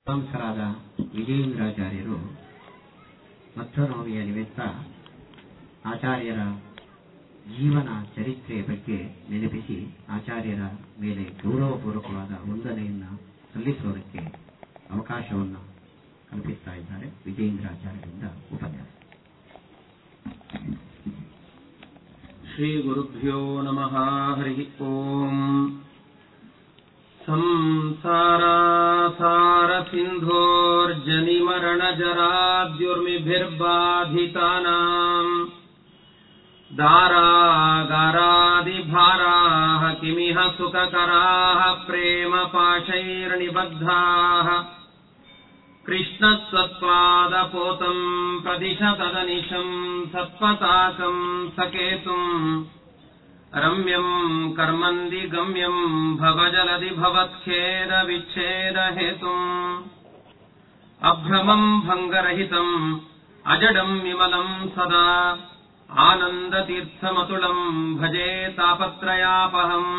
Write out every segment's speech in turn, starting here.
ವಿದ್ವಾಂಸರಾದ ವಿಜಯೇಂದ್ರಾಚಾರ್ಯರು ಮಧ್ವನವಮಿಯ ನಿಮಿತ್ತ ಆಚಾರ್ಯರ ಜೀವನ ಚರಿತ್ರೆಯ ಬಗ್ಗೆ ನೆನಪಿಸಿ ಆಚಾರ್ಯರ ಮೇಲೆ ಗೌರವಪೂರ್ವಕವಾದ ವಂದನೆಯನ್ನು ಸಲ್ಲಿಸುವುದಕ್ಕೆ ಅವಕಾಶವನ್ನು ಕಲ್ಪಿಸ್ತಾ ಇದ್ದಾರೆ ವಿಜಯೇಂದ್ರಾಚಾರ್ಯರಿಂದ ಉಪನ್ಯಾಸ श्रीगुरुभ्यो नमः हरिः ओम् संसारासारसिन्धोर्जनिमरणजराद्युर्मिभिर्बाधितानाम् दारागारादिभाराः किमिह सुखकराः प्रेमपाशैर्निबद्धाः कृष्णत्वत्पादपोतम् प्रदिश तदनिशम् सत्पताकम् सकेतुम् रम्यम् कर्मन्दि गम्यम् भवजलदि भवत्खेदविच्छेदहेतुम् अभ्रमम् भङ्गरहितम् अजडम् विमलम् सदा आनन्दतीर्थमतुलम् भजे तापत्रयापहम्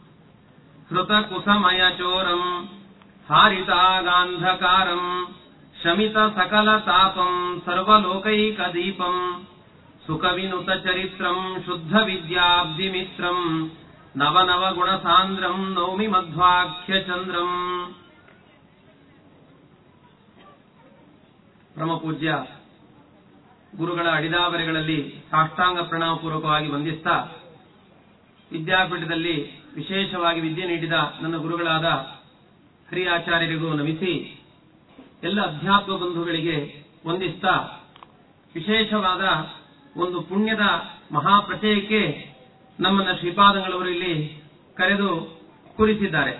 हृतकुसमयचोरम् हारितागान्धकारम् शमितसकलतापम् सर्वलोकैकदीपम् सुखविनुतचरित्रम् शुद्धविद्याब्धिमित्रम् नवनवगुणसान्द्रम् नौमि मध्वाख्यचन्द्रम् ಪರಮಪೂಜ್ಯ ಗುರುಗಳ ಅಡಿದಾವರೆಗಳಲ್ಲಿ ಸಾಷ್ಟಾಂಗ ಪ್ರಣಾಮಪೂರ್ವಕವಾಗಿ ವಂದಿಸ್ತಾ ವಿದ್ಯಾಪೀಠದಲ್ಲಿ ವಿಶೇಷವಾಗಿ ವಿದ್ಯೆ ನೀಡಿದ ನನ್ನ ಗುರುಗಳಾದ ಹರಿ ಆಚಾರ್ಯರಿಗೂ ನಮಿಸಿ ಎಲ್ಲ ಅಧ್ಯಾತ್ಮ ಬಂಧುಗಳಿಗೆ ವಂದಿಸ್ತಾ ವಿಶೇಷವಾದ ಒಂದು ಪುಣ್ಯದ ಮಹಾಪ್ರಚಯಕ್ಕೆ ನಮ್ಮನ್ನ ಶ್ರೀಪಾದಂಗಳವರು ಇಲ್ಲಿ ಕರೆದು ಕೂರಿಸಿದ್ದಾರೆ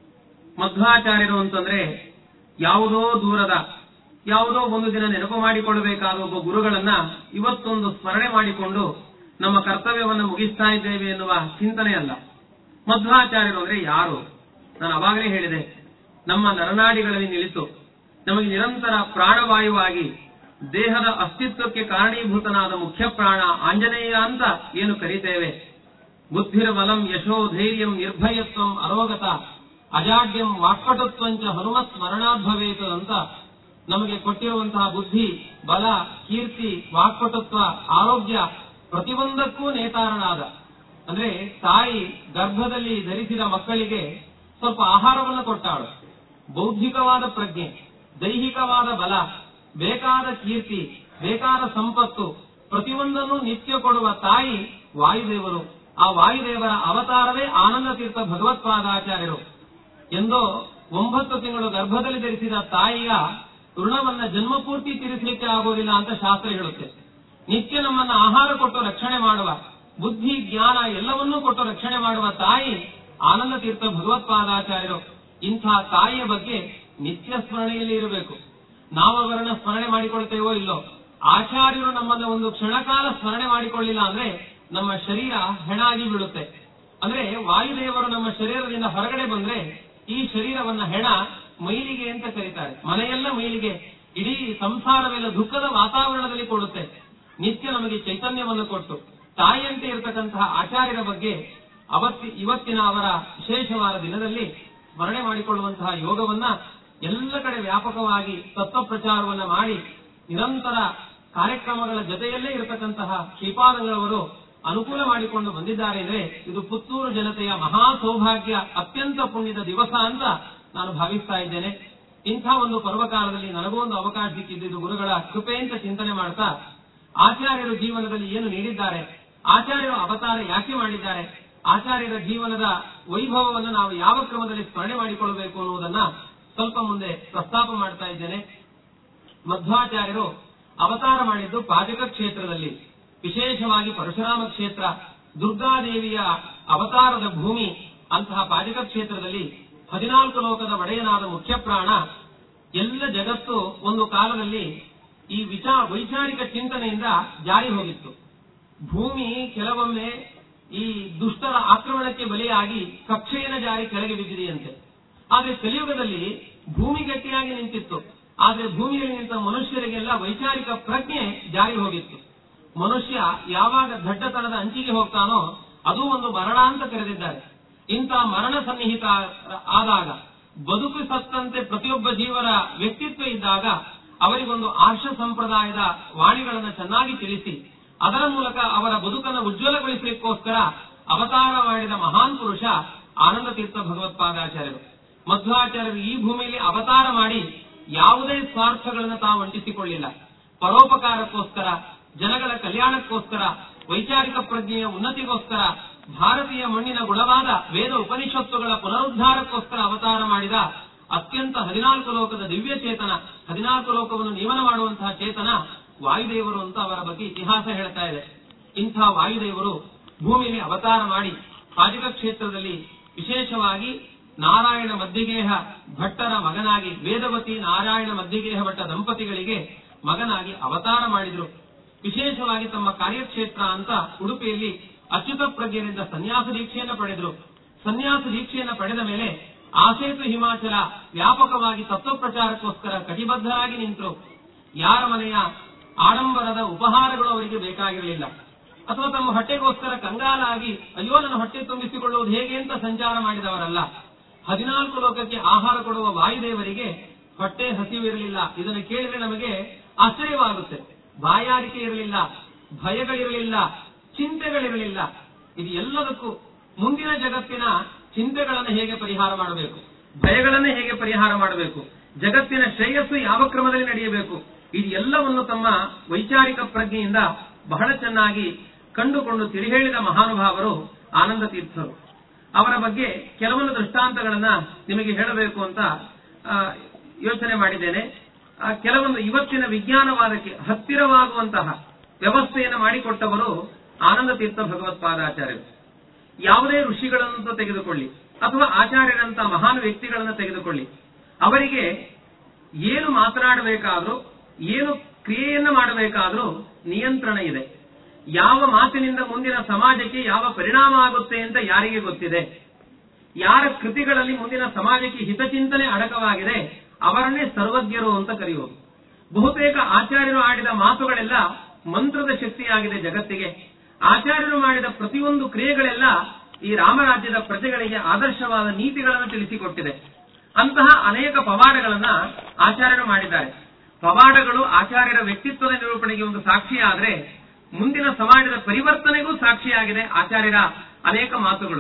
ಮಧ್ವಾಚಾರ್ಯರು ಅಂತಂದ್ರೆ ಯಾವುದೋ ದೂರದ ಯಾವುದೋ ಒಂದು ದಿನ ನೆನಪು ಮಾಡಿಕೊಳ್ಳಬೇಕಾದ ಒಬ್ಬ ಗುರುಗಳನ್ನ ಇವತ್ತೊಂದು ಸ್ಮರಣೆ ಮಾಡಿಕೊಂಡು ನಮ್ಮ ಕರ್ತವ್ಯವನ್ನು ಮುಗಿಸ್ತಾ ಇದ್ದೇವೆ ಎನ್ನುವ ಚಿಂತನೆ ಅಲ್ಲ ಮಧ್ವಾಚಾರ್ಯರು ಅಂದ್ರೆ ಯಾರು ನಾನು ಅವಾಗಲೇ ಹೇಳಿದೆ ನಮ್ಮ ನರನಾಡಿಗಳಲ್ಲಿ ನಿಲ್ಲಿತು ನಮಗೆ ನಿರಂತರ ಪ್ರಾಣವಾಯುವಾಗಿ ದೇಹದ ಅಸ್ತಿತ್ವಕ್ಕೆ ಕಾರಣೀಭೂತನಾದ ಮುಖ್ಯ ಪ್ರಾಣ ಆಂಜನೇಯ ಅಂತ ಏನು ಕರೀತೇವೆ ಬುದ್ಧಿರ್ಬಲಂ ಯಶೋ ಧೈರ್ಯಂ ನಿರ್ಭಯತ್ವಂ ಅರೋಗತ ಅಜಾಡ್ಯಂ ವಾಕ್ಪಟುತ್ವಂಚ ಹನುಮತ್ ಸ್ಮರಣಾದ್ಭವೇತ ಅಂತ ನಮಗೆ ಕೊಟ್ಟಿರುವಂತಹ ಬುದ್ಧಿ ಬಲ ಕೀರ್ತಿ ವಾಕ್ಪಟುತ್ವ ಆರೋಗ್ಯ ಪ್ರತಿಯೊಂದಕ್ಕೂ ನೇತಾರನಾದ ಅಂದ್ರೆ ತಾಯಿ ಗರ್ಭದಲ್ಲಿ ಧರಿಸಿದ ಮಕ್ಕಳಿಗೆ ಸ್ವಲ್ಪ ಆಹಾರವನ್ನು ಕೊಟ್ಟಾಳು ಬೌದ್ಧಿಕವಾದ ಪ್ರಜ್ಞೆ ದೈಹಿಕವಾದ ಬಲ ಬೇಕಾದ ಕೀರ್ತಿ ಬೇಕಾದ ಸಂಪತ್ತು ಪ್ರತಿಯೊಂದನ್ನು ನಿತ್ಯ ಕೊಡುವ ತಾಯಿ ವಾಯುದೇವರು ಆ ವಾಯುದೇವರ ಅವತಾರವೇ ಆನಂದ ತೀರ್ಥ ಭಗವತ್ಪಾದಾಚಾರ್ಯರು ಎಂದೋ ಒಂಬತ್ತು ತಿಂಗಳು ಗರ್ಭದಲ್ಲಿ ಧರಿಸಿದ ತಾಯಿಯ ಋಣವನ್ನ ಜನ್ಮಪೂರ್ತಿ ತೀರಿಸಲಿಕ್ಕೆ ಆಗೋದಿಲ್ಲ ಅಂತ ಶಾಸ್ತ್ರ ಹೇಳುತ್ತೆ ನಿತ್ಯ ನಮ್ಮನ್ನ ಆಹಾರ ಕೊಟ್ಟು ರಕ್ಷಣೆ ಮಾಡುವ ಬುದ್ಧಿ ಜ್ಞಾನ ಎಲ್ಲವನ್ನೂ ಕೊಟ್ಟು ರಕ್ಷಣೆ ಮಾಡುವ ತಾಯಿ ಆನಂದ ತೀರ್ಥ ಭಗವತ್ಪಾದಾಚಾರ್ಯರು ಇಂಥ ತಾಯಿಯ ಬಗ್ಗೆ ನಿತ್ಯ ಸ್ಮರಣೆಯಲ್ಲಿ ಇರಬೇಕು ನಾವವರನ್ನ ಸ್ಮರಣೆ ಮಾಡಿಕೊಳ್ತೇವೋ ಇಲ್ಲೋ ಆಚಾರ್ಯರು ನಮ್ಮನ್ನ ಒಂದು ಕ್ಷಣಕಾಲ ಸ್ಮರಣೆ ಮಾಡಿಕೊಳ್ಳಿಲ್ಲ ಅಂದ್ರೆ ನಮ್ಮ ಶರೀರ ಹೆಣಾಗಿ ಬೀಳುತ್ತೆ ಅಂದ್ರೆ ವಾಯುದೇವರು ನಮ್ಮ ಶರೀರದಿಂದ ಹೊರಗಡೆ ಬಂದ್ರೆ ಈ ಶರೀರವನ್ನ ಹೆಣ ಮೈಲಿಗೆ ಅಂತ ಕರೀತಾರೆ ಮನೆಯೆಲ್ಲ ಮೈಲಿಗೆ ಇಡೀ ಸಂಸಾರವೆಲ್ಲ ದುಃಖದ ವಾತಾವರಣದಲ್ಲಿ ಕೊಡುತ್ತೆ ನಿತ್ಯ ನಮಗೆ ಚೈತನ್ಯವನ್ನು ಕೊಟ್ಟು ತಾಯಿಯಂತೆ ಇರತಕ್ಕಂತಹ ಆಚಾರ್ಯರ ಬಗ್ಗೆ ಅವತ್ತಿ ಇವತ್ತಿನ ಅವರ ವಿಶೇಷವಾದ ದಿನದಲ್ಲಿ ಸ್ಮರಣೆ ಮಾಡಿಕೊಳ್ಳುವಂತಹ ಯೋಗವನ್ನ ಎಲ್ಲ ಕಡೆ ವ್ಯಾಪಕವಾಗಿ ತತ್ವ ಪ್ರಚಾರವನ್ನ ಮಾಡಿ ನಿರಂತರ ಕಾರ್ಯಕ್ರಮಗಳ ಜೊತೆಯಲ್ಲೇ ಇರತಕ್ಕಂತಹ ಶ್ರೀಪಾದಂಗಳವರು ಅನುಕೂಲ ಮಾಡಿಕೊಂಡು ಬಂದಿದ್ದಾರೆ ಅಂದ್ರೆ ಇದು ಪುತ್ತೂರು ಜನತೆಯ ಮಹಾ ಸೌಭಾಗ್ಯ ಅತ್ಯಂತ ಪುಣ್ಯದ ದಿವಸ ಅಂತ ನಾನು ಭಾವಿಸ್ತಾ ಇದ್ದೇನೆ ಇಂಥ ಒಂದು ಪರ್ವಕಾಲದಲ್ಲಿ ನನಗೂ ಒಂದು ಅವಕಾಶ ಸಿಕ್ಕಿದ್ದು ಗುರುಗಳ ಕೃಪೆ ಅಂತ ಚಿಂತನೆ ಮಾಡ್ತಾ ಆಚಾರ್ಯರು ಜೀವನದಲ್ಲಿ ಏನು ನೀಡಿದ್ದಾರೆ ಆಚಾರ್ಯರು ಅವತಾರ ಯಾಕೆ ಮಾಡಿದ್ದಾರೆ ಆಚಾರ್ಯರ ಜೀವನದ ವೈಭವವನ್ನು ನಾವು ಯಾವ ಕ್ರಮದಲ್ಲಿ ಸ್ಮರಣೆ ಮಾಡಿಕೊಳ್ಳಬೇಕು ಅನ್ನುವುದನ್ನ ಸ್ವಲ್ಪ ಮುಂದೆ ಪ್ರಸ್ತಾಪ ಮಾಡ್ತಾ ಇದ್ದೇನೆ ಮಧ್ವಾಚಾರ್ಯರು ಅವತಾರ ಮಾಡಿದ್ದು ಪಾಜಕ ಕ್ಷೇತ್ರದಲ್ಲಿ ವಿಶೇಷವಾಗಿ ಪರಶುರಾಮ ಕ್ಷೇತ್ರ ದುರ್ಗಾದೇವಿಯ ಅವತಾರದ ಭೂಮಿ ಅಂತಹ ಪಾಜಕ ಕ್ಷೇತ್ರದಲ್ಲಿ ಹದಿನಾಲ್ಕು ಲೋಕದ ಒಡೆಯನಾದ ಮುಖ್ಯ ಪ್ರಾಣ ಎಲ್ಲ ಜಗತ್ತು ಒಂದು ಕಾಲದಲ್ಲಿ ಈ ವಿಚಾ ವೈಚಾರಿಕ ಚಿಂತನೆಯಿಂದ ಜಾರಿ ಹೋಗಿತ್ತು ಭೂಮಿ ಕೆಲವೊಮ್ಮೆ ಈ ದುಷ್ಟರ ಆಕ್ರಮಣಕ್ಕೆ ಬಲಿಯಾಗಿ ಕಕ್ಷೆಯನ ಜಾರಿ ಕೆಳಗೆ ಬಿದ್ದಿದೆಯಂತೆ ಆದ್ರೆ ಕಲಿಯುಗದಲ್ಲಿ ಭೂಮಿ ಗಟ್ಟಿಯಾಗಿ ನಿಂತಿತ್ತು ಆದ್ರೆ ಭೂಮಿಯಲ್ಲಿ ನಿಂತ ಮನುಷ್ಯರಿಗೆಲ್ಲ ವೈಚಾರಿಕ ಪ್ರಜ್ಞೆ ಜಾರಿ ಹೋಗಿತ್ತು ಮನುಷ್ಯ ಯಾವಾಗ ದಡ್ಡತನದ ಅಂಚಿಗೆ ಹೋಗ್ತಾನೋ ಅದು ಒಂದು ಮರಣ ಅಂತ ಕರೆದಿದ್ದಾರೆ ಇಂಥ ಮರಣ ಸನ್ನಿಹಿತ ಆದಾಗ ಬದುಕು ಸತ್ತಂತೆ ಪ್ರತಿಯೊಬ್ಬ ಜೀವರ ವ್ಯಕ್ತಿತ್ವ ಇದ್ದಾಗ ಅವರಿಗೊಂದು ಆರ್ಷ ಸಂಪ್ರದಾಯದ ವಾಣಿಗಳನ್ನು ಚೆನ್ನಾಗಿ ತಿಳಿಸಿ ಅದರ ಮೂಲಕ ಅವರ ಬದುಕನ್ನು ಉಜ್ವಲಗೊಳಿಸಲಿಕ್ಕೋಸ್ಕರ ಅವತಾರ ಮಾಡಿದ ಮಹಾನ್ ಪುರುಷ ಆನಂದ ತೀರ್ಥ ಭಗವತ್ಪಾದಾಚಾರ್ಯರು ಮಧ್ವಾಚಾರ್ಯರು ಈ ಭೂಮಿಯಲ್ಲಿ ಅವತಾರ ಮಾಡಿ ಯಾವುದೇ ಸ್ವಾರ್ಥಗಳನ್ನು ತಾವು ಅಂಟಿಸಿಕೊಳ್ಳಿಲ್ಲ ಪರೋಪಕಾರಕ್ಕೋಸ್ಕರ ಜನಗಳ ಕಲ್ಯಾಣಕ್ಕೋಸ್ಕರ ವೈಚಾರಿಕ ಪ್ರಜ್ಞೆಯ ಉನ್ನತಿಗೋಸ್ಕರ ಭಾರತೀಯ ಮಣ್ಣಿನ ಗುಣವಾದ ವೇದ ಉಪನಿಷತ್ತುಗಳ ಪುನರುದ್ಧಾರಕ್ಕೋಸ್ಕರ ಅವತಾರ ಮಾಡಿದ ಅತ್ಯಂತ ಹದಿನಾಲ್ಕು ಲೋಕದ ದಿವ್ಯ ಚೇತನ ಹದಿನಾಲ್ಕು ಲೋಕವನ್ನು ನಿಯಮನ ಮಾಡುವಂತಹ ಚೇತನ ವಾಯುದೇವರು ಅಂತ ಅವರ ಬಗ್ಗೆ ಇತಿಹಾಸ ಹೇಳ್ತಾ ಇದೆ ಇಂಥ ವಾಯುದೇವರು ಭೂಮಿಯಲ್ಲಿ ಅವತಾರ ಮಾಡಿ ಪಾಜಕ ಕ್ಷೇತ್ರದಲ್ಲಿ ವಿಶೇಷವಾಗಿ ನಾರಾಯಣ ಮಧ್ಯಗೇಹ ಭಟ್ಟರ ಮಗನಾಗಿ ವೇದವತಿ ನಾರಾಯಣ ಮಧ್ಯಗೇಹ ಭಟ್ಟ ದಂಪತಿಗಳಿಗೆ ಮಗನಾಗಿ ಅವತಾರ ಮಾಡಿದರು ವಿಶೇಷವಾಗಿ ತಮ್ಮ ಕಾರ್ಯಕ್ಷೇತ್ರ ಅಂತ ಉಡುಪಿಯಲ್ಲಿ ಅಚ್ಯುತ ಪ್ರಜ್ಞರಿಂದ ಸನ್ಯಾಸ ದೀಕ್ಷೆಯನ್ನು ಪಡೆದರು ಸನ್ಯಾಸ ದೀಕ್ಷೆಯನ್ನು ಪಡೆದ ಮೇಲೆ ಆಸೇತು ಹಿಮಾಚಲ ವ್ಯಾಪಕವಾಗಿ ತತ್ವ ಪ್ರಚಾರಕ್ಕೋಸ್ಕರ ಕಟಿಬದ್ಧರಾಗಿ ನಿಂತರು ಯಾರ ಮನೆಯ ಆಡಂಬರದ ಉಪಹಾರಗಳು ಅವರಿಗೆ ಬೇಕಾಗಿರಲಿಲ್ಲ ಅಥವಾ ತಮ್ಮ ಹೊಟ್ಟೆಗೋಸ್ಕರ ಕಂಗಾಲಾಗಿ ಅಯ್ಯೋ ನನ್ನ ಹೊಟ್ಟೆ ತುಂಬಿಸಿಕೊಳ್ಳುವುದು ಹೇಗೆ ಅಂತ ಸಂಚಾರ ಮಾಡಿದವರಲ್ಲ ಹದಿನಾಲ್ಕು ಲೋಕಕ್ಕೆ ಆಹಾರ ಕೊಡುವ ವಾಯುದೇವರಿಗೆ ಹೊಟ್ಟೆ ಹಸಿವಿರಲಿಲ್ಲ ಇದನ್ನು ಕೇಳಿದ್ರೆ ನಮಗೆ ಆಶ್ಚರ್ಯವಾಗುತ್ತೆ ಬಾಯಾರಿಕೆ ಇರಲಿಲ್ಲ ಭಯಗಳಿರಲಿಲ್ಲ ಚಿಂತೆಗಳಿರಲಿಲ್ಲ ಇದು ಎಲ್ಲದಕ್ಕೂ ಮುಂದಿನ ಜಗತ್ತಿನ ಚಿಂತೆಗಳನ್ನು ಹೇಗೆ ಪರಿಹಾರ ಮಾಡಬೇಕು ಭಯಗಳನ್ನು ಹೇಗೆ ಪರಿಹಾರ ಮಾಡಬೇಕು ಜಗತ್ತಿನ ಶ್ರೇಯಸ್ಸು ಯಾವ ಕ್ರಮದಲ್ಲಿ ನಡೆಯಬೇಕು ಇದು ಎಲ್ಲವನ್ನು ತಮ್ಮ ವೈಚಾರಿಕ ಪ್ರಜ್ಞೆಯಿಂದ ಬಹಳ ಚೆನ್ನಾಗಿ ಕಂಡುಕೊಂಡು ತಿಳಿಹೇಳಿದ ಮಹಾನುಭಾವರು ಆನಂದ ತೀರ್ಥರು ಅವರ ಬಗ್ಗೆ ಕೆಲವೊಂದು ದೃಷ್ಟಾಂತಗಳನ್ನ ನಿಮಗೆ ಹೇಳಬೇಕು ಅಂತ ಆ, ಯೋಚನೆ ಮಾಡಿದ್ದೇನೆ ಆ, ಕೆಲವೊಂದು ಇವತ್ತಿನ ವಿಜ್ಞಾನವಾದಕ್ಕೆ ಹತ್ತಿರವಾಗುವಂತಹ ವ್ಯವಸ್ಥೆಯನ್ನು ಮಾಡಿಕೊಟ್ಟವರು ಆನಂದ ತೀರ್ಥ ಭಗವತ್ಪಾದಾಚಾರ್ಯರು ಯಾವುದೇ ಋಷಿಗಳನ್ನು ತೆಗೆದುಕೊಳ್ಳಿ ಅಥವಾ ಆಚಾರ್ಯರಂತ ಮಹಾನ್ ವ್ಯಕ್ತಿಗಳನ್ನು ತೆಗೆದುಕೊಳ್ಳಿ ಅವರಿಗೆ ಏನು ಮಾತನಾಡಬೇಕಾದ್ರೂ ಏನು ಕ್ರಿಯೆಯನ್ನು ಮಾಡಬೇಕಾದ್ರೂ ನಿಯಂತ್ರಣ ಇದೆ ಯಾವ ಮಾತಿನಿಂದ ಮುಂದಿನ ಸಮಾಜಕ್ಕೆ ಯಾವ ಪರಿಣಾಮ ಆಗುತ್ತೆ ಅಂತ ಯಾರಿಗೆ ಗೊತ್ತಿದೆ ಯಾರ ಕೃತಿಗಳಲ್ಲಿ ಮುಂದಿನ ಸಮಾಜಕ್ಕೆ ಹಿತಚಿಂತನೆ ಅಡಕವಾಗಿದೆ ಅವರನ್ನೇ ಸರ್ವಜ್ಞರು ಅಂತ ಕರೆಯುವುದು ಬಹುತೇಕ ಆಚಾರ್ಯರು ಆಡಿದ ಮಾತುಗಳೆಲ್ಲ ಮಂತ್ರದ ಶಕ್ತಿಯಾಗಿದೆ ಜಗತ್ತಿಗೆ ಆಚಾರ್ಯರು ಮಾಡಿದ ಪ್ರತಿಯೊಂದು ಕ್ರಿಯೆಗಳೆಲ್ಲ ಈ ರಾಮರಾಜ್ಯದ ಪ್ರಜೆಗಳಿಗೆ ಆದರ್ಶವಾದ ನೀತಿಗಳನ್ನು ತಿಳಿಸಿಕೊಟ್ಟಿದೆ ಅಂತಹ ಅನೇಕ ಪವಾಡಗಳನ್ನ ಆಚಾರ್ಯರು ಮಾಡಿದ್ದಾರೆ ಪವಾಡಗಳು ಆಚಾರ್ಯರ ವ್ಯಕ್ತಿತ್ವದ ನಿರೂಪಣೆಗೆ ಒಂದು ಸಾಕ್ಷಿಯಾದ್ರೆ ಮುಂದಿನ ಸಮಾಜದ ಪರಿವರ್ತನೆಗೂ ಸಾಕ್ಷಿಯಾಗಿದೆ ಆಚಾರ್ಯರ ಅನೇಕ ಮಾತುಗಳು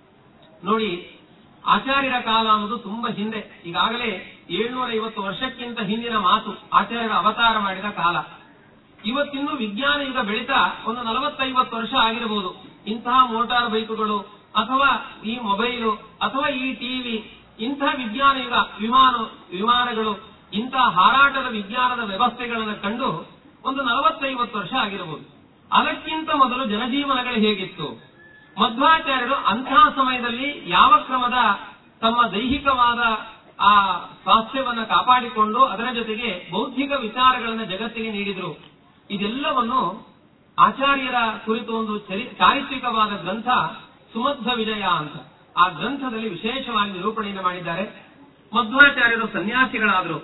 ನೋಡಿ ಆಚಾರ್ಯರ ಕಾಲ ಅನ್ನೋದು ತುಂಬಾ ಹಿಂದೆ ಈಗಾಗಲೇ ಏಳ್ನೂರ ಐವತ್ತು ವರ್ಷಕ್ಕಿಂತ ಹಿಂದಿನ ಮಾತು ಆಚಾರ್ಯರ ಅವತಾರ ಮಾಡಿದ ಕಾಲ ಇವತ್ತಿನ್ನೂ ವಿಜ್ಞಾನ ಯುಗ ಬೆಳೀತಾ ಒಂದು ನಲವತ್ತೈವತ್ತು ವರ್ಷ ಆಗಿರಬಹುದು ಇಂತಹ ಮೋಟಾರ್ ಬೈಕುಗಳು ಅಥವಾ ಈ ಮೊಬೈಲು ಅಥವಾ ಈ ಟಿವಿ ಇಂತಹ ವಿಜ್ಞಾನ ಯುಗ ವಿಮಾನ ವಿಮಾನಗಳು ಇಂತಹ ಹಾರಾಟದ ವಿಜ್ಞಾನದ ವ್ಯವಸ್ಥೆಗಳನ್ನು ಕಂಡು ಒಂದು ನಲವತ್ತೈವತ್ತು ವರ್ಷ ಆಗಿರಬಹುದು ಅದಕ್ಕಿಂತ ಮೊದಲು ಜನಜೀವನಗಳು ಹೇಗಿತ್ತು ಮಧ್ವಾಚಾರ್ಯರು ಅಂತಹ ಸಮಯದಲ್ಲಿ ಯಾವ ಕ್ರಮದ ತಮ್ಮ ದೈಹಿಕವಾದ ಆ ಸ್ವಾಸ್ಥ್ಯವನ್ನ ಕಾಪಾಡಿಕೊಂಡು ಅದರ ಜೊತೆಗೆ ಬೌದ್ಧಿಕ ವಿಚಾರಗಳನ್ನು ಜಗತ್ತಿಗೆ ನೀಡಿದ್ರು ಇದೆಲ್ಲವನ್ನು ಆಚಾರ್ಯರ ಕುರಿತು ಒಂದು ಚರಿ- ಚಾರಿತ್ರಿಕವಾದ ಗ್ರಂಥ ಸುಮಧ್ವ ವಿಜಯ ಅಂತ ಆ ಗ್ರಂಥದಲ್ಲಿ ವಿಶೇಷವಾಗಿ ನಿರೂಪಣೆಯನ್ನು ಮಾಡಿದ್ದಾರೆ ಮಧ್ವಾಚಾರ್ಯರು ಸನ್ಯಾಸಿಗಳಾದರು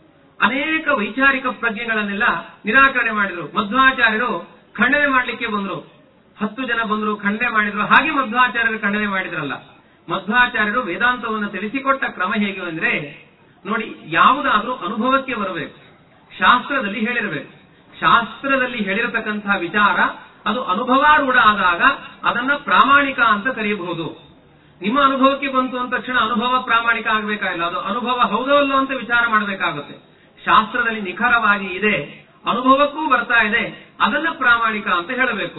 ಅನೇಕ ವೈಚಾರಿಕ ಪ್ರಜ್ಞೆಗಳನ್ನೆಲ್ಲ ನಿರಾಕರಣೆ ಮಾಡಿದ್ರು ಮಧ್ವಾಚಾರ್ಯರು ಖಂಡನೆ ಮಾಡಲಿಕ್ಕೆ ಬಂದ್ರು ಹತ್ತು ಜನ ಬಂದ್ರು ಖಂಡನೆ ಮಾಡಿದ್ರು ಹಾಗೆ ಮಧ್ವಾಚಾರ್ಯರು ಖಂಡನೆ ಮಾಡಿದ್ರಲ್ಲ ಮಧ್ವಾಚಾರ್ಯರು ವೇದಾಂತವನ್ನು ತಿಳಿಸಿಕೊಟ್ಟ ಕ್ರಮ ಹೇಗೆ ಅಂದ್ರೆ ನೋಡಿ ಯಾವುದಾದ್ರೂ ಅನುಭವಕ್ಕೆ ಬರಬೇಕು ಶಾಸ್ತ್ರದಲ್ಲಿ ಹೇಳಿರಬೇಕು ಶಾಸ್ತ್ರದಲ್ಲಿ ಹೇಳಿರತಕ್ಕಂತಹ ವಿಚಾರ ಅದು ಅನುಭವಾರೂಢ ಆದಾಗ ಅದನ್ನ ಪ್ರಾಮಾಣಿಕ ಅಂತ ಕರೆಯಬಹುದು ನಿಮ್ಮ ಅನುಭವಕ್ಕೆ ಬಂತು ಅಂದ ತಕ್ಷಣ ಅನುಭವ ಪ್ರಾಮಾಣಿಕ ಆಗಬೇಕಾಗಿಲ್ಲ ಅದು ಅನುಭವ ಹೌದವಲ್ಲೋ ಅಂತ ವಿಚಾರ ಮಾಡಬೇಕಾಗುತ್ತೆ ಶಾಸ್ತ್ರದಲ್ಲಿ ನಿಖರವಾಗಿ ಇದೆ ಅನುಭವಕ್ಕೂ ಬರ್ತಾ ಇದೆ ಅದನ್ನ ಪ್ರಾಮಾಣಿಕ ಅಂತ ಹೇಳಬೇಕು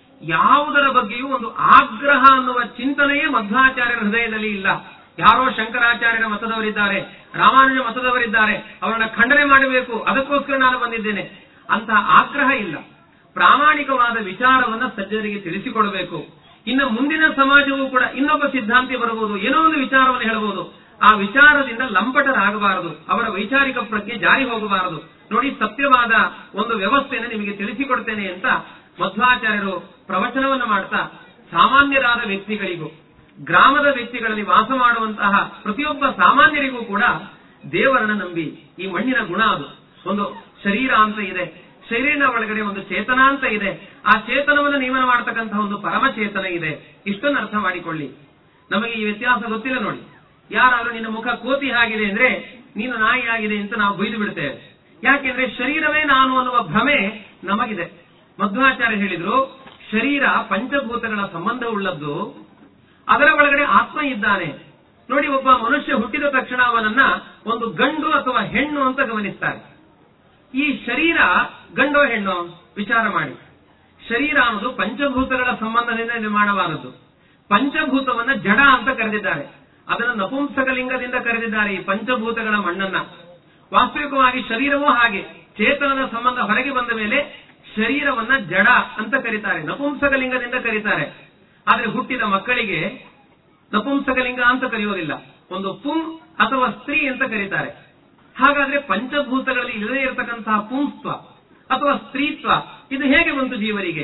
ಯಾವುದರ ಬಗ್ಗೆಯೂ ಒಂದು ಆಗ್ರಹ ಅನ್ನುವ ಚಿಂತನೆಯೇ ಮಧ್ವಾಚಾರ್ಯರ ಹೃದಯದಲ್ಲಿ ಇಲ್ಲ ಯಾರೋ ಶಂಕರಾಚಾರ್ಯರ ಮತದವರಿದ್ದಾರೆ ರಾಮಾನುಜ ಮತದವರಿದ್ದಾರೆ ಅವರನ್ನ ಖಂಡನೆ ಮಾಡಬೇಕು ಅದಕ್ಕೋಸ್ಕರ ನಾನು ಬಂದಿದ್ದೇನೆ ಅಂತಹ ಆಗ್ರಹ ಇಲ್ಲ ಪ್ರಾಮಾಣಿಕವಾದ ವಿಚಾರವನ್ನ ಸಜ್ಜನರಿಗೆ ತಿಳಿಸಿಕೊಡಬೇಕು ಇನ್ನು ಮುಂದಿನ ಸಮಾಜವೂ ಕೂಡ ಇನ್ನೊಬ್ಬ ಸಿದ್ಧಾಂತಿ ಬರಬಹುದು ಏನೋ ಒಂದು ವಿಚಾರವನ್ನು ಹೇಳಬಹುದು ಆ ವಿಚಾರದಿಂದ ಲಂಪಟರಾಗಬಾರದು ಅವರ ವೈಚಾರಿಕ ಪ್ರಜ್ಞೆ ಜಾರಿ ಹೋಗಬಾರದು ನೋಡಿ ಸತ್ಯವಾದ ಒಂದು ವ್ಯವಸ್ಥೆಯನ್ನು ನಿಮಗೆ ತಿಳಿಸಿಕೊಡ್ತೇನೆ ಅಂತ ಮಧ್ವಾಚಾರ್ಯರು ಪ್ರವಚನವನ್ನು ಮಾಡ್ತಾ ಸಾಮಾನ್ಯರಾದ ವ್ಯಕ್ತಿಗಳಿಗೂ ಗ್ರಾಮದ ವ್ಯಕ್ತಿಗಳಲ್ಲಿ ವಾಸ ಮಾಡುವಂತಹ ಪ್ರತಿಯೊಬ್ಬ ಸಾಮಾನ್ಯರಿಗೂ ಕೂಡ ದೇವರನ್ನ ನಂಬಿ ಈ ಮಣ್ಣಿನ ಗುಣ ಅದು ಒಂದು ಶರೀರ ಅಂತ ಇದೆ ಶರೀರದ ಒಳಗಡೆ ಒಂದು ಚೇತನ ಅಂತ ಇದೆ ಆ ಚೇತನವನ್ನು ನಿಯಮನ ಮಾಡತಕ್ಕಂತಹ ಒಂದು ಪರಮಚೇತನ ಇದೆ ಇಷ್ಟನ್ನು ಅರ್ಥ ಮಾಡಿಕೊಳ್ಳಿ ನಮಗೆ ಈ ವ್ಯತ್ಯಾಸ ಗೊತ್ತಿಲ್ಲ ನೋಡಿ ಯಾರಾದ್ರೂ ನಿನ್ನ ಮುಖ ಕೋತಿ ಆಗಿದೆ ಅಂದ್ರೆ ನೀನು ನಾಯಿ ಆಗಿದೆ ಅಂತ ನಾವು ಬೈದು ಬಿಡ್ತೇವೆ ಯಾಕೆಂದ್ರೆ ಶರೀರವೇ ನಾನು ಅನ್ನುವ ಭ್ರಮೆ ನಮಗಿದೆ ಮಧ್ವಾಚಾರ್ಯ ಹೇಳಿದ್ರು ಶರೀರ ಪಂಚಭೂತಗಳ ಸಂಬಂಧವುಳ್ಳದ್ದು ಅದರ ಒಳಗಡೆ ಆತ್ಮ ಇದ್ದಾನೆ ನೋಡಿ ಒಬ್ಬ ಮನುಷ್ಯ ಹುಟ್ಟಿದ ತಕ್ಷಣ ಅವನನ್ನ ಒಂದು ಗಂಡು ಅಥವಾ ಹೆಣ್ಣು ಅಂತ ಗಮನಿಸ್ತಾರೆ ಈ ಶರೀರ ಗಂಡೋ ಹೆಣ್ಣೋ ವಿಚಾರ ಮಾಡಿ ಶರೀರ ಅನ್ನೋದು ಪಂಚಭೂತಗಳ ಸಂಬಂಧದಿಂದ ನಿರ್ಮಾಣವಾದದ್ದು ಪಂಚಭೂತವನ್ನ ಜಡ ಅಂತ ಕರೆದಿದ್ದಾರೆ ಅದನ್ನು ನಪುಂಸಕಲಿಂಗದಿಂದ ಕರೆದಿದ್ದಾರೆ ಈ ಪಂಚಭೂತಗಳ ಮಣ್ಣನ್ನ ವಾಸ್ತವಿಕವಾಗಿ ಶರೀರವೂ ಹಾಗೆ ಚೇತನದ ಸಂಬಂಧ ಹೊರಗೆ ಬಂದ ಮೇಲೆ ಶರೀರವನ್ನ ಜಡ ಅಂತ ಕರೀತಾರೆ ನಪುಂಸಕಲಿಂಗದಿಂದ ಕರೀತಾರೆ ಆದ್ರೆ ಹುಟ್ಟಿದ ಮಕ್ಕಳಿಗೆ ನಪುಂಸಕಲಿಂಗ ಅಂತ ಕರೆಯೋದಿಲ್ಲ ಒಂದು ಪುಂ ಅಥವಾ ಸ್ತ್ರೀ ಅಂತ ಕರೀತಾರೆ ಹಾಗಾದ್ರೆ ಪಂಚಭೂತಗಳಲ್ಲಿ ಇಲ್ಲದೇ ಇರತಕ್ಕಂತಹ ಪುಂಸ್ತ್ವ ಅಥವಾ ಸ್ತ್ರೀತ್ವ ಇದು ಹೇಗೆ ಬಂತು ಜೀವರಿಗೆ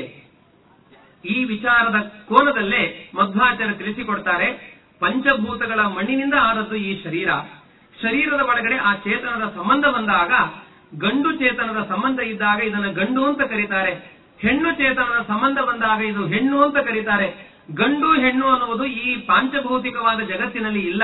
ಈ ವಿಚಾರದ ಕೋನದಲ್ಲೇ ಮಧ್ವಾಚಾರ್ಯ ತಿಳಿಸಿಕೊಡ್ತಾರೆ ಪಂಚಭೂತಗಳ ಮಣ್ಣಿನಿಂದ ಆದದ್ದು ಈ ಶರೀರ ಶರೀರದ ಒಳಗಡೆ ಆ ಚೇತನದ ಸಂಬಂಧ ಬಂದಾಗ ಗಂಡು ಚೇತನದ ಸಂಬಂಧ ಇದ್ದಾಗ ಇದನ್ನು ಗಂಡು ಅಂತ ಕರೀತಾರೆ ಹೆಣ್ಣು ಚೇತನದ ಸಂಬಂಧ ಬಂದಾಗ ಇದು ಹೆಣ್ಣು ಅಂತ ಕರೀತಾರೆ ಗಂಡು ಹೆಣ್ಣು ಅನ್ನುವುದು ಈ ಪಾಂಚಭೌತಿಕವಾದ ಜಗತ್ತಿನಲ್ಲಿ ಇಲ್ಲ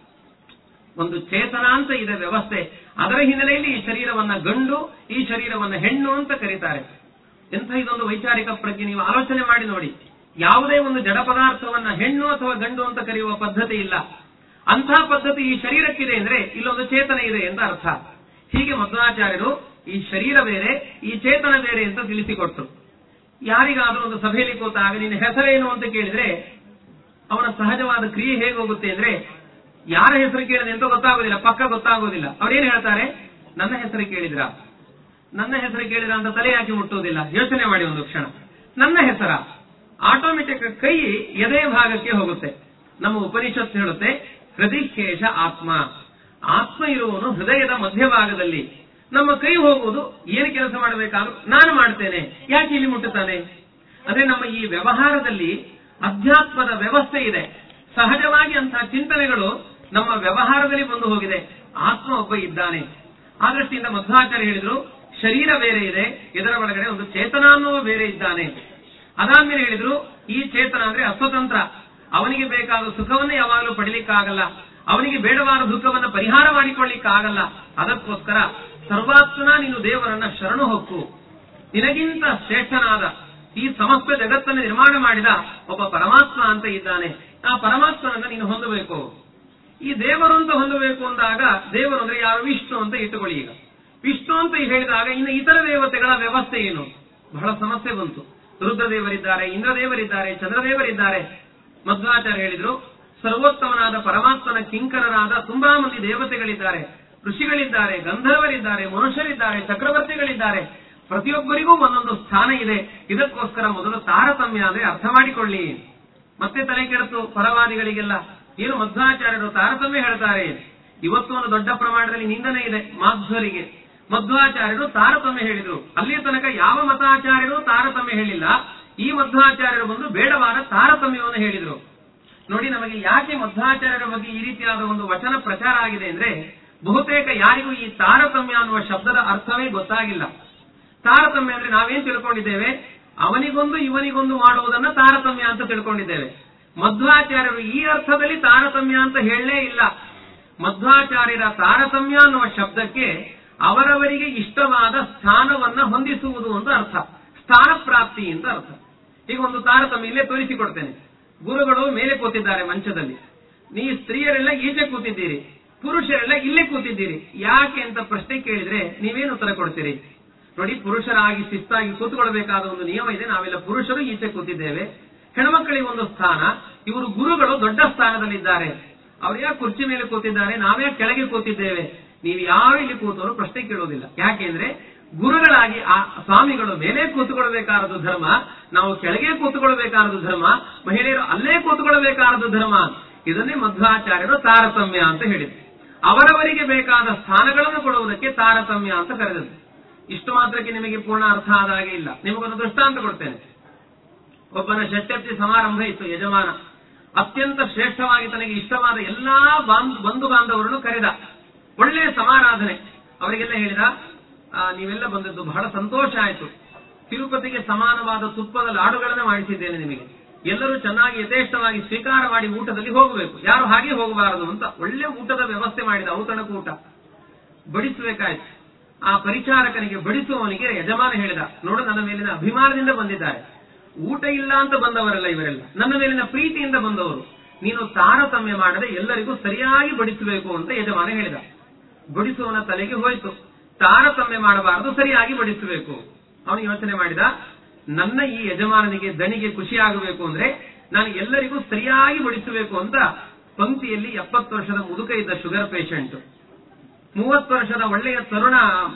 ಒಂದು ಚೇತನ ಅಂತ ಇದೆ ವ್ಯವಸ್ಥೆ ಅದರ ಹಿನ್ನೆಲೆಯಲ್ಲಿ ಈ ಶರೀರವನ್ನ ಗಂಡು ಈ ಶರೀರವನ್ನ ಹೆಣ್ಣು ಅಂತ ಕರೀತಾರೆ ಎಂಥ ಇದೊಂದು ವೈಚಾರಿಕ ಪ್ರಜ್ಞೆ ನೀವು ಆಲೋಚನೆ ಮಾಡಿ ನೋಡಿ ಯಾವುದೇ ಒಂದು ಜಡ ಪದಾರ್ಥವನ್ನ ಹೆಣ್ಣು ಅಥವಾ ಗಂಡು ಅಂತ ಕರೆಯುವ ಪದ್ಧತಿ ಇಲ್ಲ ಅಂಥ ಪದ್ಧತಿ ಈ ಶರೀರಕ್ಕಿದೆ ಅಂದ್ರೆ ಇಲ್ಲೊಂದು ಚೇತನ ಇದೆ ಅಂತ ಅರ್ಥ ಹೀಗೆ ಮಧ್ವಾಚಾರ್ಯರು ಈ ಶರೀರ ಬೇರೆ ಈ ಚೇತನ ಬೇರೆ ಅಂತ ತಿಳಿಸಿಕೊಟ್ರು ಯಾರಿಗಾದ್ರೂ ಒಂದು ಸಭೆಯಲ್ಲಿ ಕೂತಾಗ ನಿನ್ನ ಹೆಸರೇನು ಅಂತ ಕೇಳಿದ್ರೆ ಅವನ ಸಹಜವಾದ ಕ್ರಿಯೆ ಹೇಗೆ ಹೋಗುತ್ತೆ ಅಂದ್ರೆ ಯಾರ ಹೆಸರು ಕೇಳಿದೆ ಅಂತ ಗೊತ್ತಾಗೋದಿಲ್ಲ ಪಕ್ಕ ಗೊತ್ತಾಗೋದಿಲ್ಲ ಅವ್ರೇನ್ ಹೇಳ್ತಾರೆ ನನ್ನ ಹೆಸರು ಕೇಳಿದ್ರ ನನ್ನ ಹೆಸರು ಕೇಳಿದ್ರ ಅಂತ ತಲೆ ಯಾಕೆ ಮುಟ್ಟುವುದಿಲ್ಲ ಯೋಚನೆ ಮಾಡಿ ಒಂದು ಕ್ಷಣ ನನ್ನ ಹೆಸರ ಆಟೋಮೆಟಿಕ್ ಕೈ ಎದೆ ಭಾಗಕ್ಕೆ ಹೋಗುತ್ತೆ ನಮ್ಮ ಉಪನಿಷತ್ ಹೇಳುತ್ತೆ ಹೃದಯೇಶ ಆತ್ಮ ಆತ್ಮ ಇರುವವನು ಹೃದಯದ ಮಧ್ಯಭಾಗದಲ್ಲಿ ನಮ್ಮ ಕೈ ಹೋಗುವುದು ಏನು ಕೆಲಸ ಮಾಡಬೇಕಾದ್ರೂ ನಾನು ಮಾಡ್ತೇನೆ ಯಾಕೆ ಇಲ್ಲಿ ಮುಟ್ಟುತ್ತಾನೆ ಅಂದ್ರೆ ನಮ್ಮ ಈ ವ್ಯವಹಾರದಲ್ಲಿ ಅಧ್ಯಾತ್ಮದ ವ್ಯವಸ್ಥೆ ಇದೆ ಸಹಜವಾಗಿ ಅಂತಹ ಚಿಂತನೆಗಳು ನಮ್ಮ ವ್ಯವಹಾರದಲ್ಲಿ ಬಂದು ಹೋಗಿದೆ ಆತ್ಮ ಒಬ್ಬ ಇದ್ದಾನೆ ಆ ದೃಷ್ಟಿಯಿಂದ ಮಧ್ವಾಚಾರ್ಯ ಹೇಳಿದ್ರು ಶರೀರ ಬೇರೆ ಇದೆ ಇದರ ಒಳಗಡೆ ಒಂದು ಚೇತನ ಅನ್ನುವ ಬೇರೆ ಇದ್ದಾನೆ ಅದಾದ್ಮೇಲೆ ಹೇಳಿದ್ರು ಈ ಚೇತನ ಅಂದ್ರೆ ಅಸ್ವತಂತ್ರ ಅವನಿಗೆ ಬೇಕಾದ ಸುಖವನ್ನ ಯಾವಾಗಲೂ ಪಡಿಲಿಕ್ಕಾಗಲ್ಲ ಅವನಿಗೆ ಬೇಡವಾದ ದುಃಖವನ್ನ ಪರಿಹಾರ ಮಾಡಿಕೊಳ್ಳಿಕ್ಕಾಗಲ್ಲ ಅದಕ್ಕೋಸ್ಕರ ಸರ್ವಾತ್ಮನ ನೀನು ದೇವರನ್ನ ಶರಣು ಹೊಕ್ಕು ನಿನಗಿಂತ ಶ್ರೇಷ್ಠನಾದ ಈ ಸಮಸ್ತ ಜಗತ್ತನ್ನು ನಿರ್ಮಾಣ ಮಾಡಿದ ಒಬ್ಬ ಪರಮಾತ್ಮ ಅಂತ ಇದ್ದಾನೆ ಆ ಪರಮಾತ್ಮನನ್ನ ನೀನು ಹೊಂದಬೇಕು ಈ ದೇವರು ಅಂತ ಹೊಂದಬೇಕು ಅಂದಾಗ ದೇವರು ಅಂದ್ರೆ ಯಾರು ವಿಷ್ಣು ಅಂತ ಇಟ್ಟುಕೊಳ್ಳಿ ಈಗ ವಿಷ್ಣು ಅಂತ ಹೇಳಿದಾಗ ಇನ್ನು ಇತರ ದೇವತೆಗಳ ವ್ಯವಸ್ಥೆ ಏನು ಬಹಳ ಸಮಸ್ಯೆ ಬಂತು ರುದ್ರದೇವರಿದ್ದಾರೆ ಇಂದ್ರದೇವರಿದ್ದಾರೆ ಚಂದ್ರದೇವರಿದ್ದಾರೆ ಮಧ್ವಾಚಾರ್ಯ ಹೇಳಿದ್ರು ಸರ್ವೋತ್ತಮನಾದ ಪರಮಾತ್ಮನ ಕಿಂಕರರಾದ ತುಂಬಾ ಮಂದಿ ದೇವತೆಗಳಿದ್ದಾರೆ ಋಷಿಗಳಿದ್ದಾರೆ ಗಂಧರ್ವರಿದ್ದಾರೆ ಮನುಷ್ಯರಿದ್ದಾರೆ ಚಕ್ರವರ್ತಿಗಳಿದ್ದಾರೆ ಪ್ರತಿಯೊಬ್ಬರಿಗೂ ಒಂದೊಂದು ಸ್ಥಾನ ಇದೆ ಇದಕ್ಕೋಸ್ಕರ ಮೊದಲು ತಾರತಮ್ಯ ಅಂದ್ರೆ ಅರ್ಥ ಮಾಡಿಕೊಳ್ಳಿ ಮತ್ತೆ ತಲೆ ಕೆಡತು ಪರವಾದಿಗಳಿಗೆಲ್ಲ ಏನು ಮಧ್ವಾಚಾರ್ಯರು ತಾರತಮ್ಯ ಹೇಳ್ತಾರೆ ಇವತ್ತು ಒಂದು ದೊಡ್ಡ ಪ್ರಮಾಣದಲ್ಲಿ ನಿಂದನೆ ಇದೆ ಮಾಧ್ವರಿಗೆ ಮಧ್ವಾಚಾರ್ಯರು ತಾರತಮ್ಯ ಹೇಳಿದ್ರು ಅಲ್ಲಿಯ ತನಕ ಯಾವ ಮತಾಚಾರ್ಯರು ತಾರತಮ್ಯ ಹೇಳಿಲ್ಲ ಈ ಮಧ್ವಾಚಾರ್ಯರು ಬಂದು ಬೇಡವಾದ ತಾರತಮ್ಯವನ್ನು ಹೇಳಿದ್ರು ನೋಡಿ ನಮಗೆ ಯಾಕೆ ಮಧ್ವಾಚಾರ್ಯರ ಬಗ್ಗೆ ಈ ರೀತಿಯಾದ ಒಂದು ವಚನ ಪ್ರಚಾರ ಆಗಿದೆ ಅಂದ್ರೆ ಬಹುತೇಕ ಯಾರಿಗೂ ಈ ತಾರತಮ್ಯ ಅನ್ನುವ ಶಬ್ದದ ಅರ್ಥವೇ ಗೊತ್ತಾಗಿಲ್ಲ ತಾರತಮ್ಯ ಅಂದ್ರೆ ನಾವೇನ್ ತಿಳ್ಕೊಂಡಿದ್ದೇವೆ ಅವನಿಗೊಂದು ಇವನಿಗೊಂದು ಮಾಡುವುದನ್ನ ತಾರತಮ್ಯ ಅಂತ ತಿಳ್ಕೊಂಡಿದ್ದೇವೆ ಮಧ್ವಾಚಾರ್ಯರು ಈ ಅರ್ಥದಲ್ಲಿ ತಾರತಮ್ಯ ಅಂತ ಹೇಳಲೇ ಇಲ್ಲ ಮಧ್ವಾಚಾರ್ಯರ ತಾರತಮ್ಯ ಅನ್ನುವ ಶಬ್ದಕ್ಕೆ ಅವರವರಿಗೆ ಇಷ್ಟವಾದ ಸ್ಥಾನವನ್ನ ಹೊಂದಿಸುವುದು ಅಂತ ಅರ್ಥ ಸ್ಥಾನ ಪ್ರಾಪ್ತಿ ಅಂತ ಅರ್ಥ ಈಗ ಒಂದು ತಾರತಮ್ಯ ಇಲ್ಲೇ ತೋರಿಸಿಕೊಡ್ತೇನೆ ಗುರುಗಳು ಮೇಲೆ ಕೂತಿದ್ದಾರೆ ಮಂಚದಲ್ಲಿ ನೀ ಸ್ತ್ರೀಯರೆಲ್ಲ ಈಚೆ ಕೂತಿದ್ದೀರಿ ಪುರುಷರೆಲ್ಲ ಇಲ್ಲೇ ಕೂತಿದ್ದೀರಿ ಯಾಕೆ ಅಂತ ಪ್ರಶ್ನೆ ಕೇಳಿದ್ರೆ ನೀವೇನು ಉತ್ತರ ಕೊಡ್ತೀರಿ ನೋಡಿ ಪುರುಷರಾಗಿ ಶಿಸ್ತಾಗಿ ಕೂತ್ಕೊಳ್ಬೇಕಾದ ಒಂದು ನಿಯಮ ಇದೆ ನಾವೆಲ್ಲ ಪುರುಷರು ಈಚೆ ಕೂತಿದ್ದೇವೆ ಹೆಣ್ಮಕ್ಕಳಿಗೆ ಒಂದು ಸ್ಥಾನ ಇವರು ಗುರುಗಳು ದೊಡ್ಡ ಸ್ಥಾನದಲ್ಲಿದ್ದಾರೆ ಅವ್ರು ಯಾಕೆ ಕುರ್ಚಿ ಮೇಲೆ ಕೂತಿದ್ದಾರೆ ನಾವೇ ಕೆಳಗೆ ಕೂತಿದ್ದೇವೆ ನೀವು ಯಾವ ಇಲ್ಲಿ ಕೂತವರು ಪ್ರಶ್ನೆ ಕೇಳುವುದಿಲ್ಲ ಯಾಕೆಂದ್ರೆ ಗುರುಗಳಾಗಿ ಆ ಸ್ವಾಮಿಗಳು ಮೇಲೆ ಕೂತ್ಕೊಳ್ಬೇಕಾದದ್ದು ಧರ್ಮ ನಾವು ಕೆಳಗೆ ಕೂತ್ಕೊಳ್ಬೇಕಾದದ್ದು ಧರ್ಮ ಮಹಿಳೆಯರು ಅಲ್ಲೇ ಕೂತ್ಕೊಳ್ಬೇಕಾದದ್ದು ಧರ್ಮ ಇದನ್ನೇ ಮಧ್ವಾಚಾರ್ಯರು ತಾರತಮ್ಯ ಅಂತ ಹೇಳಿದ್ರು ಅವರವರಿಗೆ ಬೇಕಾದ ಸ್ಥಾನಗಳನ್ನು ಕೊಡುವುದಕ್ಕೆ ತಾರತಮ್ಯ ಅಂತ ಕರೆದದ್ದು ಇಷ್ಟು ಮಾತ್ರಕ್ಕೆ ನಿಮಗೆ ಪೂರ್ಣ ಅರ್ಥ ಆದ ಹಾಗೆ ಇಲ್ಲ ನಿಮಗೊಂದು ದೃಷ್ಟಾಂತ ಕೊಡ್ತೇನೆ ಒಬ್ಬನ ಷಟ್ಯಪ್ತಿ ಸಮಾರಂಭ ಇತ್ತು ಯಜಮಾನ ಅತ್ಯಂತ ಶ್ರೇಷ್ಠವಾಗಿ ತನಗೆ ಇಷ್ಟವಾದ ಎಲ್ಲಾ ಬಾಂಧ್- ಬಂಧು ಬಾಂಧವರನ್ನು ಕರೆದ ಒಳ್ಳೆಯ ಸಮಾರಾಧನೆ ಅವರಿಗೆಲ್ಲ ಹೇಳಿದ ಆ, ನೀವೆಲ್ಲ ಬಂದದ್ದು ಬಹಳ ಸಂತೋಷ ಆಯಿತು ತಿರುಪತಿಗೆ ಸಮಾನವಾದ ತುಪ್ಪದ ಲಾಡುಗಳನ್ನು ಮಾಡಿಸಿದ್ದೇನೆ ನಿಮಗೆ ಎಲ್ಲರೂ ಚೆನ್ನಾಗಿ ಯಥೇಷ್ಟವಾಗಿ ಸ್ವೀಕಾರ ಮಾಡಿ ಊಟದಲ್ಲಿ ಹೋಗಬೇಕು ಯಾರು ಹಾಗೆ ಹೋಗಬಾರದು ಅಂತ ಒಳ್ಳೆ ಊಟದ ವ್ಯವಸ್ಥೆ ಮಾಡಿದ ಔತಣಕೂಟ ಬಡಿಸಬೇಕಾಯ್ತು ಆ ಪರಿಚಾರಕನಿಗೆ ಬಡಿಸುವವನಿಗೆ ಯಜಮಾನ ಹೇಳಿದ ನೋಡು ನನ್ನ ಮೇಲಿನ ಅಭಿಮಾನದಿಂದ ಬಂದಿದ್ದಾರೆ ಊಟ ಇಲ್ಲ ಅಂತ ಬಂದವರಲ್ಲ ಇವರೆಲ್ಲ ನನ್ನ ಮೇಲಿನ ಪ್ರೀತಿಯಿಂದ ಬಂದವರು ನೀನು ತಾರತಮ್ಯ ಮಾಡದೆ ಎಲ್ಲರಿಗೂ ಸರಿಯಾಗಿ ಬಡಿಸಬೇಕು ಅಂತ ಯಜಮಾನ ಹೇಳಿದ ಬಡಿಸುವವನ ತಲೆಗೆ ಹೋಯಿತು ತಾರತಮ್ಯ ಮಾಡಬಾರದು ಸರಿಯಾಗಿ ಬಡಿಸಬೇಕು ಅವನು ಯೋಚನೆ ಮಾಡಿದ ನನ್ನ ಈ ಯಜಮಾನನಿಗೆ ದಣಿಗೆ ಖುಷಿಯಾಗಬೇಕು ಅಂದ್ರೆ ನಾನು ಎಲ್ಲರಿಗೂ ಸರಿಯಾಗಿ ಬಡಿಸಬೇಕು ಅಂತ ಪಂಕ್ತಿಯಲ್ಲಿ ಎಪ್ಪತ್ತು ವರ್ಷದ ಮುದುಕ ಇದ್ದ ಶುಗರ್ ಪೇಷಂಟ್ ಮೂವತ್ತು ವರ್ಷದ ಒಳ್ಳೆಯ ತರುಣ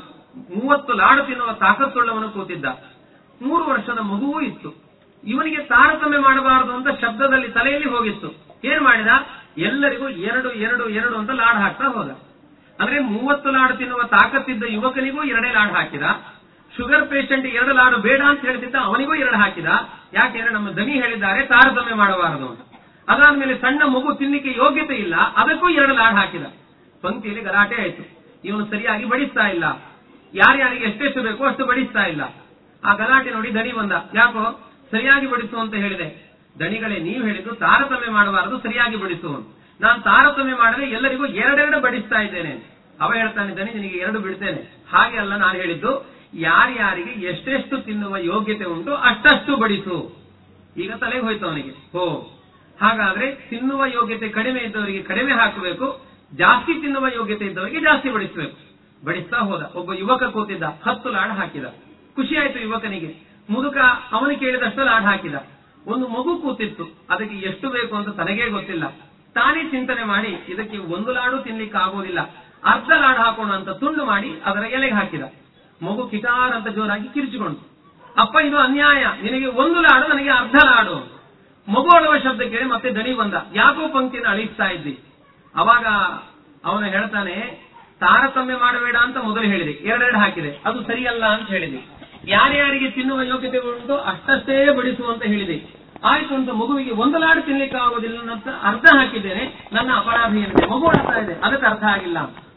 ಮೂವತ್ತು ಲಾಡು ತಿನ್ನುವ ತಾಕತ್ತುಳ್ಳವನು ಕೂತಿದ್ದ ಮೂರು ವರ್ಷದ ಮಗುವೂ ಇತ್ತು ಇವನಿಗೆ ತಾರತಮ್ಯ ಮಾಡಬಾರದು ಅಂತ ಶಬ್ದದಲ್ಲಿ ತಲೆಯಲ್ಲಿ ಹೋಗಿತ್ತು ಏನ್ ಮಾಡಿದ ಎಲ್ಲರಿಗೂ ಎರಡು ಎರಡು ಎರಡು ಅಂತ ಲಾಡ್ ಹಾಕ್ತಾ ಹೋದ ಅಂದ್ರೆ ಮೂವತ್ತು ಲಾಡು ತಿನ್ನುವ ತಾಕತ್ತಿದ್ದ ಯುವಕನಿಗೂ ಎರಡೇ ಲಾಡ್ ಹಾಕಿದ ಶುಗರ್ ಪೇಷಂಟ್ ಎರಡು ಲಾಡು ಬೇಡ ಅಂತ ಹೇಳ್ತಿದ್ದ ಅವನಿಗೂ ಎರಡು ಹಾಕಿದ ಯಾಕೆಂದ್ರೆ ನಮ್ಮ ದನಿ ಹೇಳಿದ್ದಾರೆ ತಾರತಮ್ಯ ಮಾಡಬಾರದು ಅಂತ ಅದಾದ್ಮೇಲೆ ಸಣ್ಣ ಮಗು ತಿನ್ಲಿಕ್ಕೆ ಯೋಗ್ಯತೆ ಇಲ್ಲ ಅದಕ್ಕೂ ಎರಡು ಲಾಡ್ ಹಾಕಿದ ಪಂಕ್ತಿಯಲ್ಲಿ ಗಲಾಟೆ ಆಯ್ತು ಇವನು ಸರಿಯಾಗಿ ಬಡಿಸ್ತಾ ಇಲ್ಲ ಯಾರ್ಯಾರಿಗೆ ಎಷ್ಟೆಷ್ಟು ಬೇಕೋ ಅಷ್ಟು ಬಡಿಸ್ತಾ ಇಲ್ಲ ಆ ಗಲಾಟೆ ನೋಡಿ ದಣಿ ಬಂದ ಯಾಕೋ ಸರಿಯಾಗಿ ಬಡಿಸು ಅಂತ ಹೇಳಿದೆ ದಣಿಗಳೇ ನೀವು ಹೇಳಿದ್ದು ತಾರತಮ್ಯ ಮಾಡಬಾರದು ಸರಿಯಾಗಿ ಬಡಿಸು ಅಂತ. ನಾನು ತಾರತಮ್ಯ ಮಾಡದೆ ಎಲ್ಲರಿಗೂ ಎರಡೆರಡು ಬಡಿಸ್ತಾ ಇದ್ದೇನೆ ಅವ ಹೇಳ್ತಾನೆ ದಣಿ ನಿನಗೆ ಎರಡು ಬಿಡ್ತೇನೆ ಹಾಗೆ ಅಲ್ಲ ನಾನು ಹೇಳಿದ್ದು ಯಾರ್ಯಾರಿಗೆ ಎಷ್ಟೆಷ್ಟು ತಿನ್ನುವ ಯೋಗ್ಯತೆ ಉಂಟು ಅಷ್ಟಷ್ಟು ಬಡಿಸು ಈಗ ತಲೆಗೆ ಹೋಯ್ತು ಅವನಿಗೆ ಹೋ ಹಾಗಾದ್ರೆ ತಿನ್ನುವ ಯೋಗ್ಯತೆ ಕಡಿಮೆ ಇದ್ದವರಿಗೆ ಕಡಿಮೆ ಹಾಕಬೇಕು ಜಾಸ್ತಿ ತಿನ್ನುವ ಯೋಗ್ಯತೆ ಇದ್ದವರಿಗೆ ಜಾಸ್ತಿ ಬಡಿಸಬೇಕು ಬಡಿಸ್ತಾ ಹೋದ ಒಬ್ಬ ಯುವಕ ಕೂತಿದ್ದ ಹತ್ತು ಲಾಡ್ ಹಾಕಿದ ಖುಷಿ ಆಯ್ತು ಯುವಕನಿಗೆ ಮುದುಕ ಅವನು ಕೇಳಿದಷ್ಟು ಲಾಡ್ ಹಾಕಿದ ಒಂದು ಮಗು ಕೂತಿತ್ತು ಅದಕ್ಕೆ ಎಷ್ಟು ಬೇಕು ಅಂತ ತನಗೇ ಗೊತ್ತಿಲ್ಲ ತಾನೇ ಚಿಂತನೆ ಮಾಡಿ ಇದಕ್ಕೆ ಒಂದು ಲಾಡು ತಿನ್ಲಿಕ್ಕೆ ಆಗೋದಿಲ್ಲ ಅರ್ಧ ಲಾಡು ಹಾಕೋಣ ಅಂತ ತುಂಡು ಮಾಡಿ ಅದರ ಎಲೆಗೆ ಹಾಕಿದ ಮಗು ಕಿಟಾರ್ ಅಂತ ಜೋರಾಗಿ ಕಿರಿಚಿಕೊಂಡು ಅಪ್ಪ ಇದು ಅನ್ಯಾಯ ನಿನಗೆ ಒಂದು ಲಾಡು ನನಗೆ ಅರ್ಧ ಲಾಡು ಮಗು ಅಳುವ ಶಬ್ದ ಕೇಳಿ ಮತ್ತೆ ದಣಿ ಬಂದ ಯಾಕೋ ಪಂಕ್ತಿನ ಅಳಿಸ್ತಾ ಇದ್ದಿ ಅವಾಗ ಅವನು ಹೇಳ್ತಾನೆ ತಾರತಮ್ಯ ಮಾಡಬೇಡ ಅಂತ ಮೊದಲು ಹೇಳಿದೆ ಎರಡೆರಡು ಹಾಕಿದೆ ಅದು ಸರಿಯಲ್ಲ ಅಂತ ಹೇಳಿದೆ ಯಾರ್ಯಾರಿಗೆ ತಿನ್ನುವ ಯೋಗ್ಯತೆ ಉಂಟು ಅಷ್ಟಷ್ಟೇ ಬಡಿಸು ಅಂತ ಹೇಳಿದೆ ಆಯ್ತು ಅಂತ ಮಗುವಿಗೆ ಒಂದು ಲಾಡು ತಿನ್ಲಿಕ್ಕೆ ಆಗೋದಿಲ್ಲ ಅಂತ ಅರ್ಧ ಹಾಕಿದ್ದೇನೆ ನನ್ನ ಅಪರಾಧ ಏನಿದೆ ಮಗು ಅಳ್ತಾ ಇದೆ ಅದಕ್ಕೆ ಅರ್ಥ ಆಗಿಲ್ಲ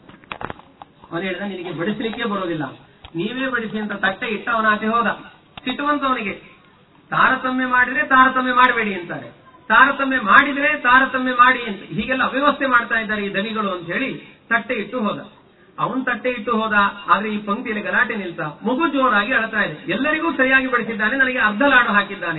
ಅವನು ಹೇಳಿದ ನಿನಗೆ ಬಡಿಸಲಿಕ್ಕೆ ಬರೋದಿಲ್ಲ ನೀವೇ ಬಡಿಸಿ ಅಂತ ತಟ್ಟೆ ಇಟ್ಟ ಅವನ ಆಚೆ ಹೋದ ಸಿಟ್ಟುವಂತವನಿಗೆ ತಾರತಮ್ಯ ಮಾಡಿದ್ರೆ ತಾರತಮ್ಯ ಮಾಡಬೇಡಿ ಅಂತಾರೆ ತಾರತಮ್ಯ ಮಾಡಿದ್ರೆ ತಾರತಮ್ಯ ಮಾಡಿ ಅಂತ ಹೀಗೆಲ್ಲ ಅವ್ಯವಸ್ಥೆ ಮಾಡ್ತಾ ಇದ್ದಾರೆ ಈ ದನಿಗಳು ಅಂತ ಹೇಳಿ ತಟ್ಟೆ ಇಟ್ಟು ಹೋದ ಅವನ್ ತಟ್ಟೆ ಇಟ್ಟು ಹೋದ ಆದ್ರೆ ಈ ಪಂಕ್ತಿಯಲ್ಲಿ ಗಲಾಟೆ ನಿಲ್ತ ಮಗು ಜೋರಾಗಿ ಅಳ್ತಾ ಇದೆ ಎಲ್ಲರಿಗೂ ಸರಿಯಾಗಿ ಬಡಿಸಿದ್ದಾನೆ ನನಗೆ ಅರ್ಧ ಲಾಡು ಹಾಕಿದ್ದಾನೆ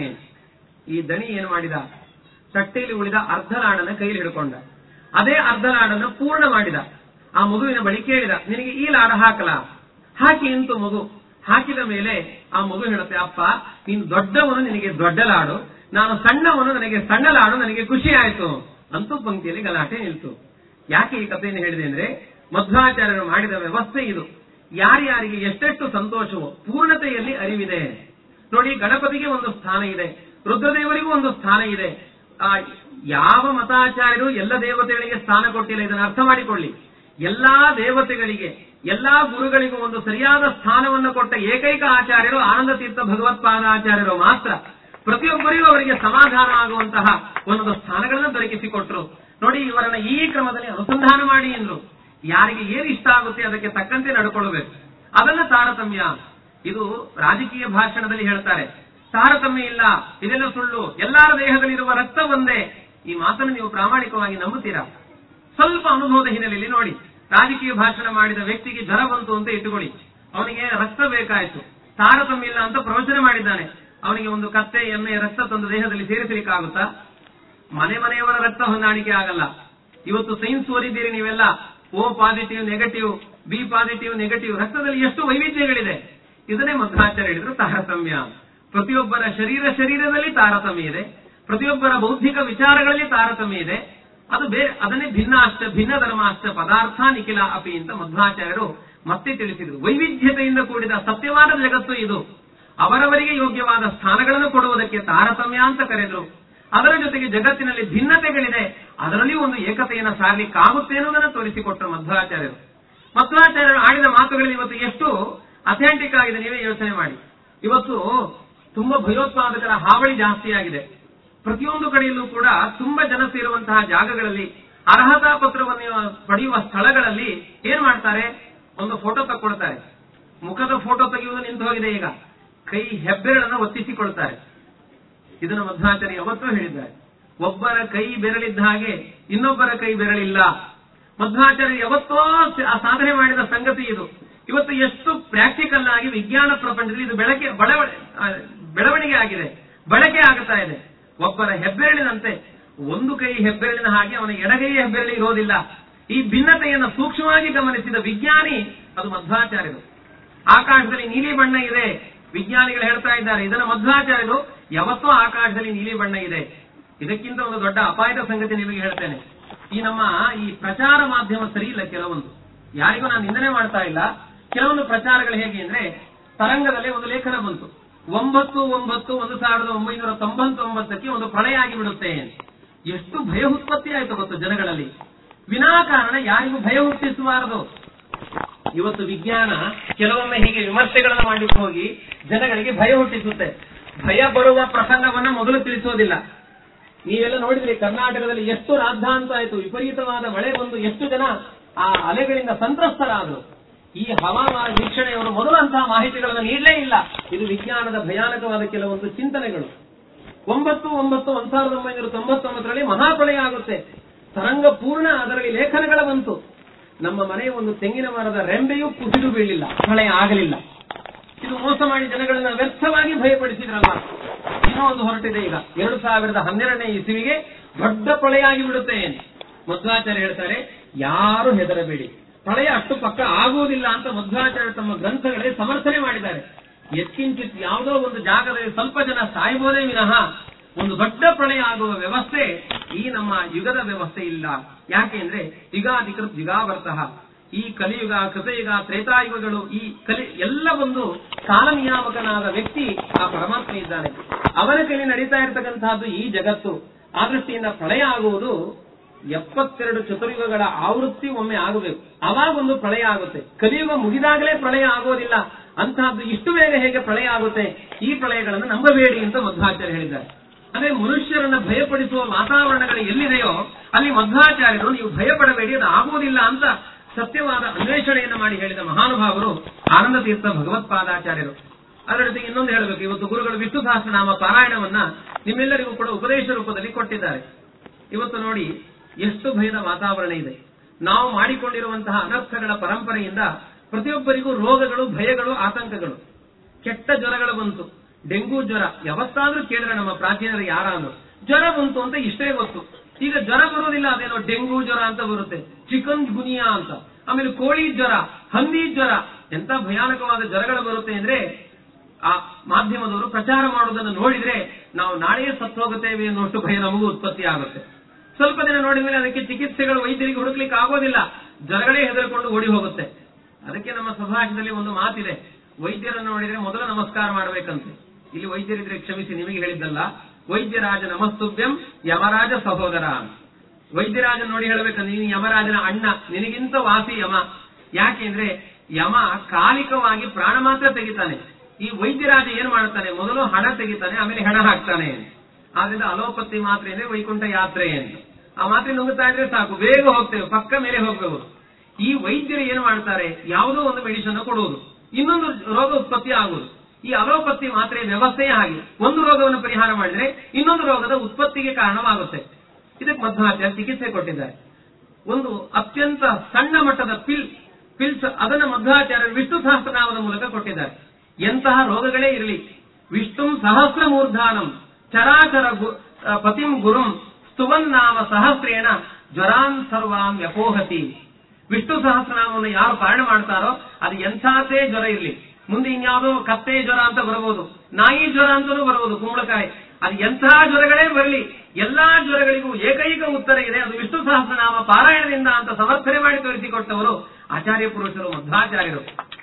ಈ ದಣಿ ಏನು ಮಾಡಿದ ತಟ್ಟೆಯಲ್ಲಿ ಉಳಿದ ಅರ್ಧ ಲಾಡನ್ನ ಕೈಲಿ ಹಿಡ್ಕೊಂಡ ಅದೇ ಅರ್ಧ ಲಾಡನ್ನ ಪೂರ್ಣ ಮಾಡಿದ ಆ ಮಗುವಿನ ಬಳಿ ಕೇಳಿದ ನಿನಗೆ ಈ ಲಾಡ ಹಾಕಲ ಹಾಕಿ ಇಂತು ಮಗು ಹಾಕಿದ ಮೇಲೆ ಆ ಮಗು ಹೇಳುತ್ತೆ ಅಪ್ಪ ನೀನು ದೊಡ್ಡವನು ನಿನಗೆ ದೊಡ್ಡ ಲಾಡು ನಾನು ಸಣ್ಣವನು ನನಗೆ ಸಣ್ಣ ಲಾಡು ನನಗೆ ಖುಷಿ ಆಯ್ತು ಅಂತೂ ಪಂಕ್ತಿಯಲ್ಲಿ ಗಲಾಟೆ ನಿಲ್ತು ಯಾಕೆ ಈ ಕಥೆಯನ್ನು ಹೇಳಿದೆ ಅಂದ್ರೆ ಮಧ್ವಾಚಾರ್ಯರು ಮಾಡಿದ ವ್ಯವಸ್ಥೆ ಇದು ಯಾರ್ಯಾರಿಗೆ ಎಷ್ಟೆಷ್ಟು ಸಂತೋಷವೋ ಪೂರ್ಣತೆಯಲ್ಲಿ ಅರಿವಿದೆ ನೋಡಿ ಗಣಪತಿಗೆ ಒಂದು ಸ್ಥಾನ ಇದೆ ರುದ್ರದೇವರಿಗೂ ಒಂದು ಸ್ಥಾನ ಇದೆ ಆ ಯಾವ ಮತಾಚಾರ್ಯರು ಎಲ್ಲ ದೇವತೆಗಳಿಗೆ ಸ್ಥಾನ ಕೊಟ್ಟಿಲ್ಲ ಇದನ್ನು ಅರ್ಥ ಮಾಡಿಕೊಳ್ಳಿ ಎಲ್ಲಾ ದೇವತೆಗಳಿಗೆ ಎಲ್ಲಾ ಗುರುಗಳಿಗೂ ಒಂದು ಸರಿಯಾದ ಸ್ಥಾನವನ್ನು ಕೊಟ್ಟ ಏಕೈಕ ಆಚಾರ್ಯರು ಆನಂದ ತೀರ್ಥ ಭಗವತ್ಪಾದಾಚಾರ್ಯರು ಮಾತ್ರ ಪ್ರತಿಯೊಬ್ಬರಿಗೂ ಅವರಿಗೆ ಸಮಾಧಾನ ಆಗುವಂತಹ ಒಂದೊಂದು ಸ್ಥಾನಗಳನ್ನು ದೊರಕಿಸಿಕೊಟ್ರು ನೋಡಿ ಇವರನ್ನ ಈ ಕ್ರಮದಲ್ಲಿ ಅನುಸಂಧಾನ ಮಾಡಿ ಎಂದ್ರು ಯಾರಿಗೆ ಏನ್ ಇಷ್ಟ ಆಗುತ್ತೆ ಅದಕ್ಕೆ ತಕ್ಕಂತೆ ನಡ್ಕೊಳ್ಬೇಕು ಅದನ್ನ ತಾರತಮ್ಯ ಇದು ರಾಜಕೀಯ ಭಾಷಣದಲ್ಲಿ ಹೇಳ್ತಾರೆ ತಾರತಮ್ಯ ಇಲ್ಲ ಇದೆಲ್ಲ ಸುಳ್ಳು ಎಲ್ಲರ ದೇಹದಲ್ಲಿರುವ ರಕ್ತ ಒಂದೇ ಈ ಮಾತನ್ನು ನೀವು ಪ್ರಾಮಾಣಿಕವಾಗಿ ನಂಬುತ್ತೀರಾ ಸ್ವಲ್ಪ ಅನುಭವದ ಹಿನ್ನೆಲೆಯಲ್ಲಿ ನೋಡಿ ರಾಜಕೀಯ ಭಾಷಣ ಮಾಡಿದ ವ್ಯಕ್ತಿಗೆ ಜ್ವರ ಬಂತು ಅಂತ ಇಟ್ಟುಕೊಳ್ಳಿ ಅವನಿಗೆ ರಕ್ತ ಬೇಕಾಯಿತು ತಾರತಮ್ಯ ಇಲ್ಲ ಅಂತ ಪ್ರವಚನ ಮಾಡಿದ್ದಾನೆ ಅವನಿಗೆ ಒಂದು ಕತ್ತೆ ಎಮ್ಮೆ ರಕ್ತ ತಂದು ದೇಹದಲ್ಲಿ ಸೇರಿಸಲಿಕ್ಕಾಗುತ್ತಾ ಮನೆ ಮನೆಯವರ ರಕ್ತ ಹೊಂದಾಣಿಕೆ ಆಗಲ್ಲ ಇವತ್ತು ಸೈನ್ಸ್ ಓದಿದ್ದೀರಿ ನೀವೆಲ್ಲ O positive negative B positive negative ರಕ್ತದಲ್ಲಿ ಎಷ್ಟು ವೈವಿಧ್ಯಗಳಿದೆ ಇದನ್ನೇ ಮಧ್ವಾಚಾರ್ಯ ಹೇಳಿದ್ರು ತಾರತಮ್ಯ ಪ್ರತಿಯೊಬ್ಬರ ಶರೀರ ಶರೀರದಲ್ಲಿ ತಾರತಮ್ಯ ಇದೆ ಪ್ರತಿಯೊಬ್ಬರ ಬೌದ್ಧಿಕ ವಿಚಾರಗಳಲ್ಲಿ ತಾರತಮ್ಯ ಇದೆ ಅದು ಬೇರೆ ಅದನ್ನೇ ಭಿನ್ನ ಅಷ್ಟ ಭಿನ್ನ ಧರ್ಮ ಅಷ್ಟ ಪದಾರ್ಥ ನಿಖಿಲ ಅಪಿ ಅಂತ ಮಧ್ವಾಚಾರ್ಯರು ಮತ್ತೆ ತಿಳಿಸಿದರು ವೈವಿಧ್ಯತೆಯಿಂದ ಕೂಡಿದ ಸತ್ಯವಾದ ಜಗತ್ತು ಇದು ಅವರವರಿಗೆ ಯೋಗ್ಯವಾದ ಸ್ಥಾನಗಳನ್ನು ಕೊಡುವುದಕ್ಕೆ ತಾರತಮ್ಯ ಅಂತ ಕರೆದ್ರು ಅದರ ಜೊತೆಗೆ ಜಗತ್ತಿನಲ್ಲಿ ಭಿನ್ನತೆಗಳಿದೆ ಅದರಲ್ಲಿ ಒಂದು ಏಕತೆಯನ್ನು ಸಾರಲಿಕ್ಕಾಗುತ್ತೆ ಅನ್ನೋದನ್ನು ತೋರಿಸಿಕೊಟ್ಟರು ಮಧ್ವಾಚಾರ್ಯರು ಮಧ್ವಾಚಾರ್ಯರು ಆಡಿದ ಮಾತುಗಳಲ್ಲಿ ಇವತ್ತು ಎಷ್ಟು ಅಥೆಂಟಿಕ್ ಆಗಿದೆ ನೀವೇ ಯೋಚನೆ ಮಾಡಿ ಇವತ್ತು ತುಂಬಾ ಭಯೋತ್ಪಾದಕರ ಹಾವಳಿ ಜಾಸ್ತಿ ಆಗಿದೆ ಪ್ರತಿಯೊಂದು ಕಡೆಯಲ್ಲೂ ಕೂಡ ತುಂಬಾ ಜನ ಸೇರುವಂತಹ ಜಾಗಗಳಲ್ಲಿ ಅರ್ಹತಾ ಪತ್ರವನ್ನು ಪಡೆಯುವ ಸ್ಥಳಗಳಲ್ಲಿ ಏನ್ ಮಾಡ್ತಾರೆ ಒಂದು ಫೋಟೋ ತಕ್ಕೊಳ್ತಾರೆ ಮುಖದ ಫೋಟೋ ತೆಗೆಯುವುದು ನಿಂತು ಹೋಗಿದೆ ಈಗ ಕೈ ಹೆಬ್ಬೆರಳನ್ನು ಒತ್ತಿಸಿಕೊಳ್ತಾರೆ ಇದನ್ನು ಮಧ್ವಾಚಾರ್ಯ ಯಾವತ್ತೂ ಹೇಳಿದ್ದಾರೆ ಒಬ್ಬರ ಕೈ ಬೆರಳಿದ್ದ ಹಾಗೆ ಇನ್ನೊಬ್ಬರ ಕೈ ಬೆರಳಿಲ್ಲ ಮಧ್ವಾಚಾರ್ಯ ಯಾವತ್ತೋ ಸ- ಆ ಸಾಧನೆ ಮಾಡಿದ ಸಂಗತಿ ಇದು ಇವತ್ತು ಎಷ್ಟು ಪ್ರಾಕ್ಟಿಕಲ್ ಆಗಿ ವಿಜ್ಞಾನ ಪ್ರಪಂಚದಲ್ಲಿ ಇದು ಬೆಳಕೆ ಬಡವ- ಆ, ಬೆಳವಣಿಗೆ ಆಗಿದೆ ಬಳಕೆ ಆಗುತ್ತಾ ಇದೆ ಒಬ್ಬರ ಹೆಬ್ಬೆರಳಿನಂತೆ ಒಂದು ಕೈ ಹೆಬ್ಬೆರಳಿನ ಹಾಗೆ ಅವನ ಎಡಗೈ ಹೆಬ್ಬೆರಳಿ ಇರೋದಿಲ್ಲ ಈ ಭಿನ್ನತೆಯನ್ನು ಸೂಕ್ಷ್ಮವಾಗಿ ಗಮನಿಸಿದ ವಿಜ್ಞಾನಿ ಅದು ಮಧ್ವಾಚಾರ್ಯರು ಆಕಾಶದಲ್ಲಿ ನೀಲಿ ಬಣ್ಣ ಇದೆ ವಿಜ್ಞಾನಿಗಳು ಹೇಳ್ತಾ ಇದ್ದಾರೆ ಇದನ್ನು ಮಧ್ವಾಚಾರ್ಯರು ಯಾವತ್ತೂ ಆಕಾಶದಲ್ಲಿ ನೀಲಿ ಬಣ್ಣ ಇದೆ ಇದಕ್ಕಿಂತ ಒಂದು ದೊಡ್ಡ ಅಪಾಯದ ಸಂಗತಿ ನಿಮಗೆ ಹೇಳ್ತೇನೆ ಈ ನಮ್ಮ ಈ ಪ್ರಚಾರ ಮಾಧ್ಯಮ ಸರಿ ಇಲ್ಲ ಕೆಲವೊಂದು ಯಾರಿಗೂ ನಾನು ನಿಂದನೆ ಮಾಡ್ತಾ ಇಲ್ಲ ಕೆಲವೊಂದು ಪ್ರಚಾರಗಳು ಹೇಗೆ ಅಂದ್ರೆ ತರಂಗದಲ್ಲಿ ಒಂದು ಲೇಖನ ಬಂತು ಒಂಬತ್ತು ಒಂಬತ್ತು ಒಂದು ಸಾವಿರದ ಒಂಬೈನೂರ ತೊಂಬತ್ತೊಂಬತ್ತಕ್ಕೆ ಒಂದು ಪ್ರಳಯ ಆಗಿಬಿಡುತ್ತೆ ಎಷ್ಟು ಭಯ ಉತ್ಪತ್ತಿ ಆಯಿತು ಗೊತ್ತು ಜನಗಳಲ್ಲಿ ವಿನಾಕಾರಣ ಯಾರಿಗೂ ಭಯ ಹುಟ್ಟಿಸಬಾರದು ಇವತ್ತು ವಿಜ್ಞಾನ ಕೆಲವೊಮ್ಮೆ ಹೀಗೆ ವಿಮರ್ಶೆಗಳನ್ನು ಮಾಡಲಿಕ್ಕೆ ಹೋಗಿ ಜನಗಳಿಗೆ ಭಯ ಹುಟ್ಟಿಸುತ್ತೆ ಭಯ ಬರುವ ಪ್ರಸಂಗವನ್ನ ಮೊದಲು ತಿಳಿಸೋದಿಲ್ಲ ನೀವೆಲ್ಲ ನೋಡಿದ್ರಿ ಕರ್ನಾಟಕದಲ್ಲಿ ಎಷ್ಟು ರಾದ್ಧಾಂತ ಆಯಿತು ವಿಪರೀತವಾದ ಮಳೆ ಬಂದು ಎಷ್ಟು ಜನ ಆ ಅಲೆಗಳಿಂದ ಸಂತ್ರಸ್ತರಾದರು ಈ ಹವಾಮಾನ ವೀಕ್ಷಣೆಯವರು ಮೊದಲು ಅಂತಹ ಮಾಹಿತಿಗಳನ್ನು ನೀಡಲೇ ಇಲ್ಲ ಇದು ವಿಜ್ಞಾನದ ಭಯಾನಕವಾದ ಕೆಲವೊಂದು ಚಿಂತನೆಗಳು ಒಂಬತ್ತು ಒಂಬತ್ತು ಒಂದ್ ಸಾವಿರದ ಒಂಬೈನೂರ ತೊಂಬತ್ತೊಂಬತ್ತರಲ್ಲಿ ಮಹಾಪ್ರಳಯ ಆಗುತ್ತೆ ತರಂಗ ಪೂರ್ಣ ಅದರಲ್ಲಿ ಲೇಖನಗಳ ಬಂತು ನಮ್ಮ ಮನೆಯ ಒಂದು ತೆಂಗಿನ ಮರದ ರೆಂಬೆಯೂ ಕುಸಿದು ಬೀಳಿಲ್ಲ ಪ್ರಳಯ ಆಗಲಿಲ್ಲ ಇದು ಮೋಸ ಮಾಡಿ ಜನಗಳನ್ನ ವ್ಯರ್ಥವಾಗಿ ಭಯಪಡಿಸಿದ್ರಲ್ಲ ಇನ್ನೂ ಒಂದು ಹೊರಟಿದೆ ಈಗ ಎರಡು ಸಾವಿರದ ಹನ್ನೆರಡನೇ ಇಸುವಿಗೆ ದೊಡ್ಡ ಪ್ರಳಯ ಆಗಿಬಿಡುತ್ತೆ ಏನು ಮಧ್ವಾಚಾರ್ಯ ಹೇಳ್ತಾರೆ ಯಾರು ಹೆದರಬೇಡಿ ಪ್ರಳಯ ಅಷ್ಟು ಪಕ್ಕ ಆಗುವುದಿಲ್ಲ ಅಂತ ಮಧ್ವಾಚಾರ್ಯ ತಮ್ಮ ಗ್ರಂಥಗಳೇ ಸಮರ್ಥನೆ ಮಾಡಿದ್ದಾರೆ ಎತ್ಕಿಂಚಿತ್ ಯಾವುದೋ ಒಂದು ಜಾಗದಲ್ಲಿ ಸ್ವಲ್ಪ ಜನ ಸಾಯ್ಬೋದೇ ವಿನಃ ಒಂದು ದೊಡ್ಡ ಪ್ರಳಯ ಆಗುವ ವ್ಯವಸ್ಥೆ ಈ ನಮ್ಮ ಯುಗದ ವ್ಯವಸ್ಥೆ ಇಲ್ಲ ಯಾಕೆಂದ್ರೆ ಯುಗಾಧಿಕೃತ್ ಯುಗಾವರ್ತಃ ಈ ಕಲಿಯುಗ ಕೃತಯುಗ ತ್ರೇತಾಯುಗಗಳು ಈ ಕಲಿ ಎಲ್ಲ ಒಂದು ಕಾಲ ನಿಯಾಮಕನಾದ ವ್ಯಕ್ತಿ ಆ ಪರಮಾತ್ಮ ಇದ್ದಾನೆ ಅವನ ಕೈಲಿ ನಡೀತಾ ಇರತಕ್ಕಂತಹದ್ದು ಈ ಜಗತ್ತು ಆ ದೃಷ್ಟಿಯಿಂದ ಪ್ರಳಯ ಆಗುವುದು ಎಪ್ಪತ್ತೆರಡು ಚತುರ್ಯುಗಗಳ ಆವೃತ್ತಿ ಒಮ್ಮೆ ಆಗಬೇಕು ಅವಾಗ ಒಂದು ಪ್ರಳಯ ಆಗುತ್ತೆ ಕಲಿಯುಗ ಮುಗಿದಾಗಲೇ ಪ್ರಳಯ ಆಗೋದಿಲ್ಲ ಅಂತಹದ್ದು ಇಷ್ಟು ಬೇಗ ಹೇಗೆ ಪ್ರಳಯ ಆಗುತ್ತೆ ಈ ಪ್ರಳಯಗಳನ್ನು ನಂಬಬೇಡಿ ಅಂತ ಮಧ್ವಾಚಾರ್ಯ ಹೇಳಿದ್ದಾರೆ ಅಂದ್ರೆ ಮನುಷ್ಯರನ್ನ ಭಯಪಡಿಸುವ ವಾತಾವರಣಗಳು ಎಲ್ಲಿದೆಯೋ ಅಲ್ಲಿ ಮಧ್ವಾಚಾರ್ಯರು ನೀವು ಭಯಪಡಬೇಡಿ ಅದು ಆಗುವುದಿಲ್ಲ ಅಂತ ಸತ್ಯವಾದ ಅನ್ವೇಷಣೆಯನ್ನು ಮಾಡಿ ಹೇಳಿದ ಮಹಾನುಭಾವರು ಆನಂದ ತೀರ್ಥ ಭಗವತ್ಪಾದಾಚಾರ್ಯರು ಅದರ ಜೊತೆಗೆ ಇನ್ನೊಂದು ಹೇಳಬೇಕು ಇವತ್ತು ಗುರುಗಳು ವಿಷ್ಣು ಸಹಸ್ರನಾಮ ಪಾರಾಯಣವನ್ನ ನಿಮ್ಮೆಲ್ಲರಿಗೂ ಕೂಡ ಉಪದೇಶ ರೂಪದಲ್ಲಿ ಕೊಟ್ಟಿದ್ದಾರೆ ಇವತ್ತು ನೋಡಿ ಎಷ್ಟು ಭಯದ ವಾತಾವರಣ ಇದೆ ನಾವು ಮಾಡಿಕೊಂಡಿರುವಂತಹ ಅನರ್ಥಗಳ ಪರಂಪರೆಯಿಂದ ಪ್ರತಿಯೊಬ್ಬರಿಗೂ ರೋಗಗಳು ಭಯಗಳು ಆತಂಕಗಳು ಕೆಟ್ಟ ಜ್ವರಗಳು ಬಂತು ಡೆಂಗೂ ಜ್ವರ ಯಾವತ್ತಾದ್ರೂ ಕೇಳಿದ್ರೆ ನಮ್ಮ ಪ್ರಾಚೀನರು ಯಾರಾದ್ರು ಜ್ವರ ಬಂತು ಅಂತ ಇಷ್ಟೇ ಗೊತ್ತು ಈಗ ಜ್ವರ ಬರೋದಿಲ್ಲ ಅದೇನೋ ಡೆಂಗೂ ಜ್ವರ ಅಂತ ಬರುತ್ತೆ ಚಿಕನ್ ಗುನಿಯಾ ಅಂತ ಆಮೇಲೆ ಕೋಳಿ ಜ್ವರ ಹಂದಿ ಜ್ವರ ಎಂತ ಭಯಾನಕವಾದ ಜ್ವರಗಳು ಬರುತ್ತೆ ಅಂದ್ರೆ ಆ ಮಾಧ್ಯಮದವರು ಪ್ರಚಾರ ಮಾಡುವುದನ್ನು ನೋಡಿದ್ರೆ ನಾವು ನಾಳೆಯೇ ಸತ್ತು ಹೋಗುತ್ತೇವೆ ಎನ್ನುವಷ್ಟು ಭಯ ನಮಗೂ ಉತ್ಪತ್ತಿ ಆಗುತ್ತೆ ಸ್ವಲ್ಪ ದಿನ ನೋಡಿದ ಮೇಲೆ ಅದಕ್ಕೆ ಚಿಕಿತ್ಸೆಗಳು ವೈದ್ಯರಿಗೆ ಹುಡುಕ್ಲಿಕ್ಕೆ ಆಗೋದಿಲ್ಲ ಜ್ವರಗಳೇ ಹೆದರ್ಕೊಂಡು ಓಡಿ ಹೋಗುತ್ತೆ ಅದಕ್ಕೆ ನಮ್ಮ ಸಮಾಜದಲ್ಲಿ ಒಂದು ಮಾತಿದೆ ವೈದ್ಯರನ್ನು ನೋಡಿದ್ರೆ ಮೊದಲು ನಮಸ್ಕಾರ ಮಾಡಬೇಕಂತೆ ಇಲ್ಲಿ ವೈದ್ಯರಿದ್ರೆ ಕ್ಷಮಿಸಿ ನಿಮಗೆ ಹೇಳಿದ್ದಲ್ಲ ವೈದ್ಯರಾಜ ನಮಸ್ತುಭ್ಯಂ ಯಮರಾಜ ಸಹೋದರ ಅಂತ. ವೈದ್ಯರಾಜ ನೋಡಿ ಹೇಳ್ಬೇಕಂದ್ರೆ ನೀನು ಯಮರಾಜನ ಅಣ್ಣ ನಿನಗಿಂತ ವಾಸಿ ಯಮ ಯಾಕೆಂದ್ರೆ ಯಮ ಕಾಲಿಕವಾಗಿ ಪ್ರಾಣ ಮಾತ್ರ ತೆಗಿತಾನೆ ಈ ವೈದ್ಯರಾಜ ಏನ್ ಮಾಡ್ತಾನೆ ಮೊದಲು ಹಣ ತೆಗಿತಾನೆ ಆಮೇಲೆ ಹೆಣ ಹಾಕ್ತಾನೆ ಆದ್ರಿಂದ ಅಲೋಪತಿ ಮಾತ್ರೆ ಅಂದ್ರೆ ವೈಕುಂಠ ಯಾತ್ರೆ ಅಂತ ಆ ಮಾತ್ರೆ ನುಗ್ಗುತ್ತಾ ಇದ್ರೆ ಸಾಕು ಬೇಗ ಹೋಗ್ತೇವೆ ಪಕ್ಕ ಮೇಲೆ ಹೋಗ್ಬೇಕು ಈ ವೈದ್ಯರು ಏನ್ ಮಾಡ್ತಾರೆ ಯಾವುದೋ ಒಂದು ಮೆಡಿಸಿನ್ ಕೊಡುವುದು ಇನ್ನೊಂದು ರೋಗ ಉತ್ಪತ್ತಿ ಆಗುವುದು ಈ ಅಲೋಪತಿ ಮಾತ್ರೆ ವ್ಯವಸ್ಥೆಯೇ ಹಾಗೆ ಒಂದು ರೋಗವನ್ನು ಪರಿಹಾರ ಮಾಡಿದ್ರೆ ಇನ್ನೊಂದು ರೋಗದ ಉತ್ಪತ್ತಿಗೆ ಕಾರಣವಾಗುತ್ತೆ ಇದಕ್ಕೆ ಮಧ್ವಾಚಾರ್ಯ ಚಿಕಿತ್ಸೆ ಕೊಟ್ಟಿದ್ದಾರೆ ಒಂದು ಅತ್ಯಂತ ಸಣ್ಣ ಮಟ್ಟದ ಪಿಲ್ ಪಿಲ್ಸ್ ಅದನ್ನ ಮಧ್ವಾಚಾರ್ಯರು ವಿಷ್ಣು ಸಹಸ್ರನಾಮದ ಮೂಲಕ ಕೊಟ್ಟಿದ್ದಾರೆ ಎಂತಹ ರೋಗಗಳೇ ಇರಲಿ ವಿಷ್ಣು ಸಹಸ್ರ ಮೂರ್ಧಾನಂ ಚರಾಚರ ಗು- ಆ, ಪತಿಂ ಗುರುಂ ಸ್ತುವನ್ನಾಮ ಸಹಸ್ರೇಣ ಜ್ವರಾನ್ ಸರ್ವಾನ್ ವ್ಯಪೋಹತಿ ವಿಷ್ಣು ಸಹಸ್ರನಾಮವನ್ನು ಯಾರು ಪಾಲನೆ ಮಾಡ್ತಾರೋ ಅದು ಎಂಥಾದೇ ಜ್ವರ ಇರಲಿ ಮುಂದೆ ಇನ್ಯಾವುದೋ ಕತ್ತೆ ಜ್ವರ ಅಂತ ಬರಬಹುದು ನಾಯಿ ಜ್ವರ ಅಂತಲೂ ಬರಬಹುದು ಕುಂಬಳಕಾಯಿ ಅದು ಎಂತಹ ಜ್ವರಗಳೇ ಬರಲಿ ಎಲ್ಲಾ ಜ್ವರಗಳಿಗೂ ಏಕೈಕ ಉತ್ತರ ಇದೆ ಅದು ವಿಷ್ಣು ಸಹಸ್ರನಾಮ ಪಾರಾಯಣದಿಂದ ಅಂತ ಸಮರ್ಥನೆ ಮಾಡಿ ತೋರಿಸಿಕೊಟ್ಟವರು ಆಚಾರ್ಯ ಪುರುಷರು ಮಧ್ವಾಚಾರ್ಯರು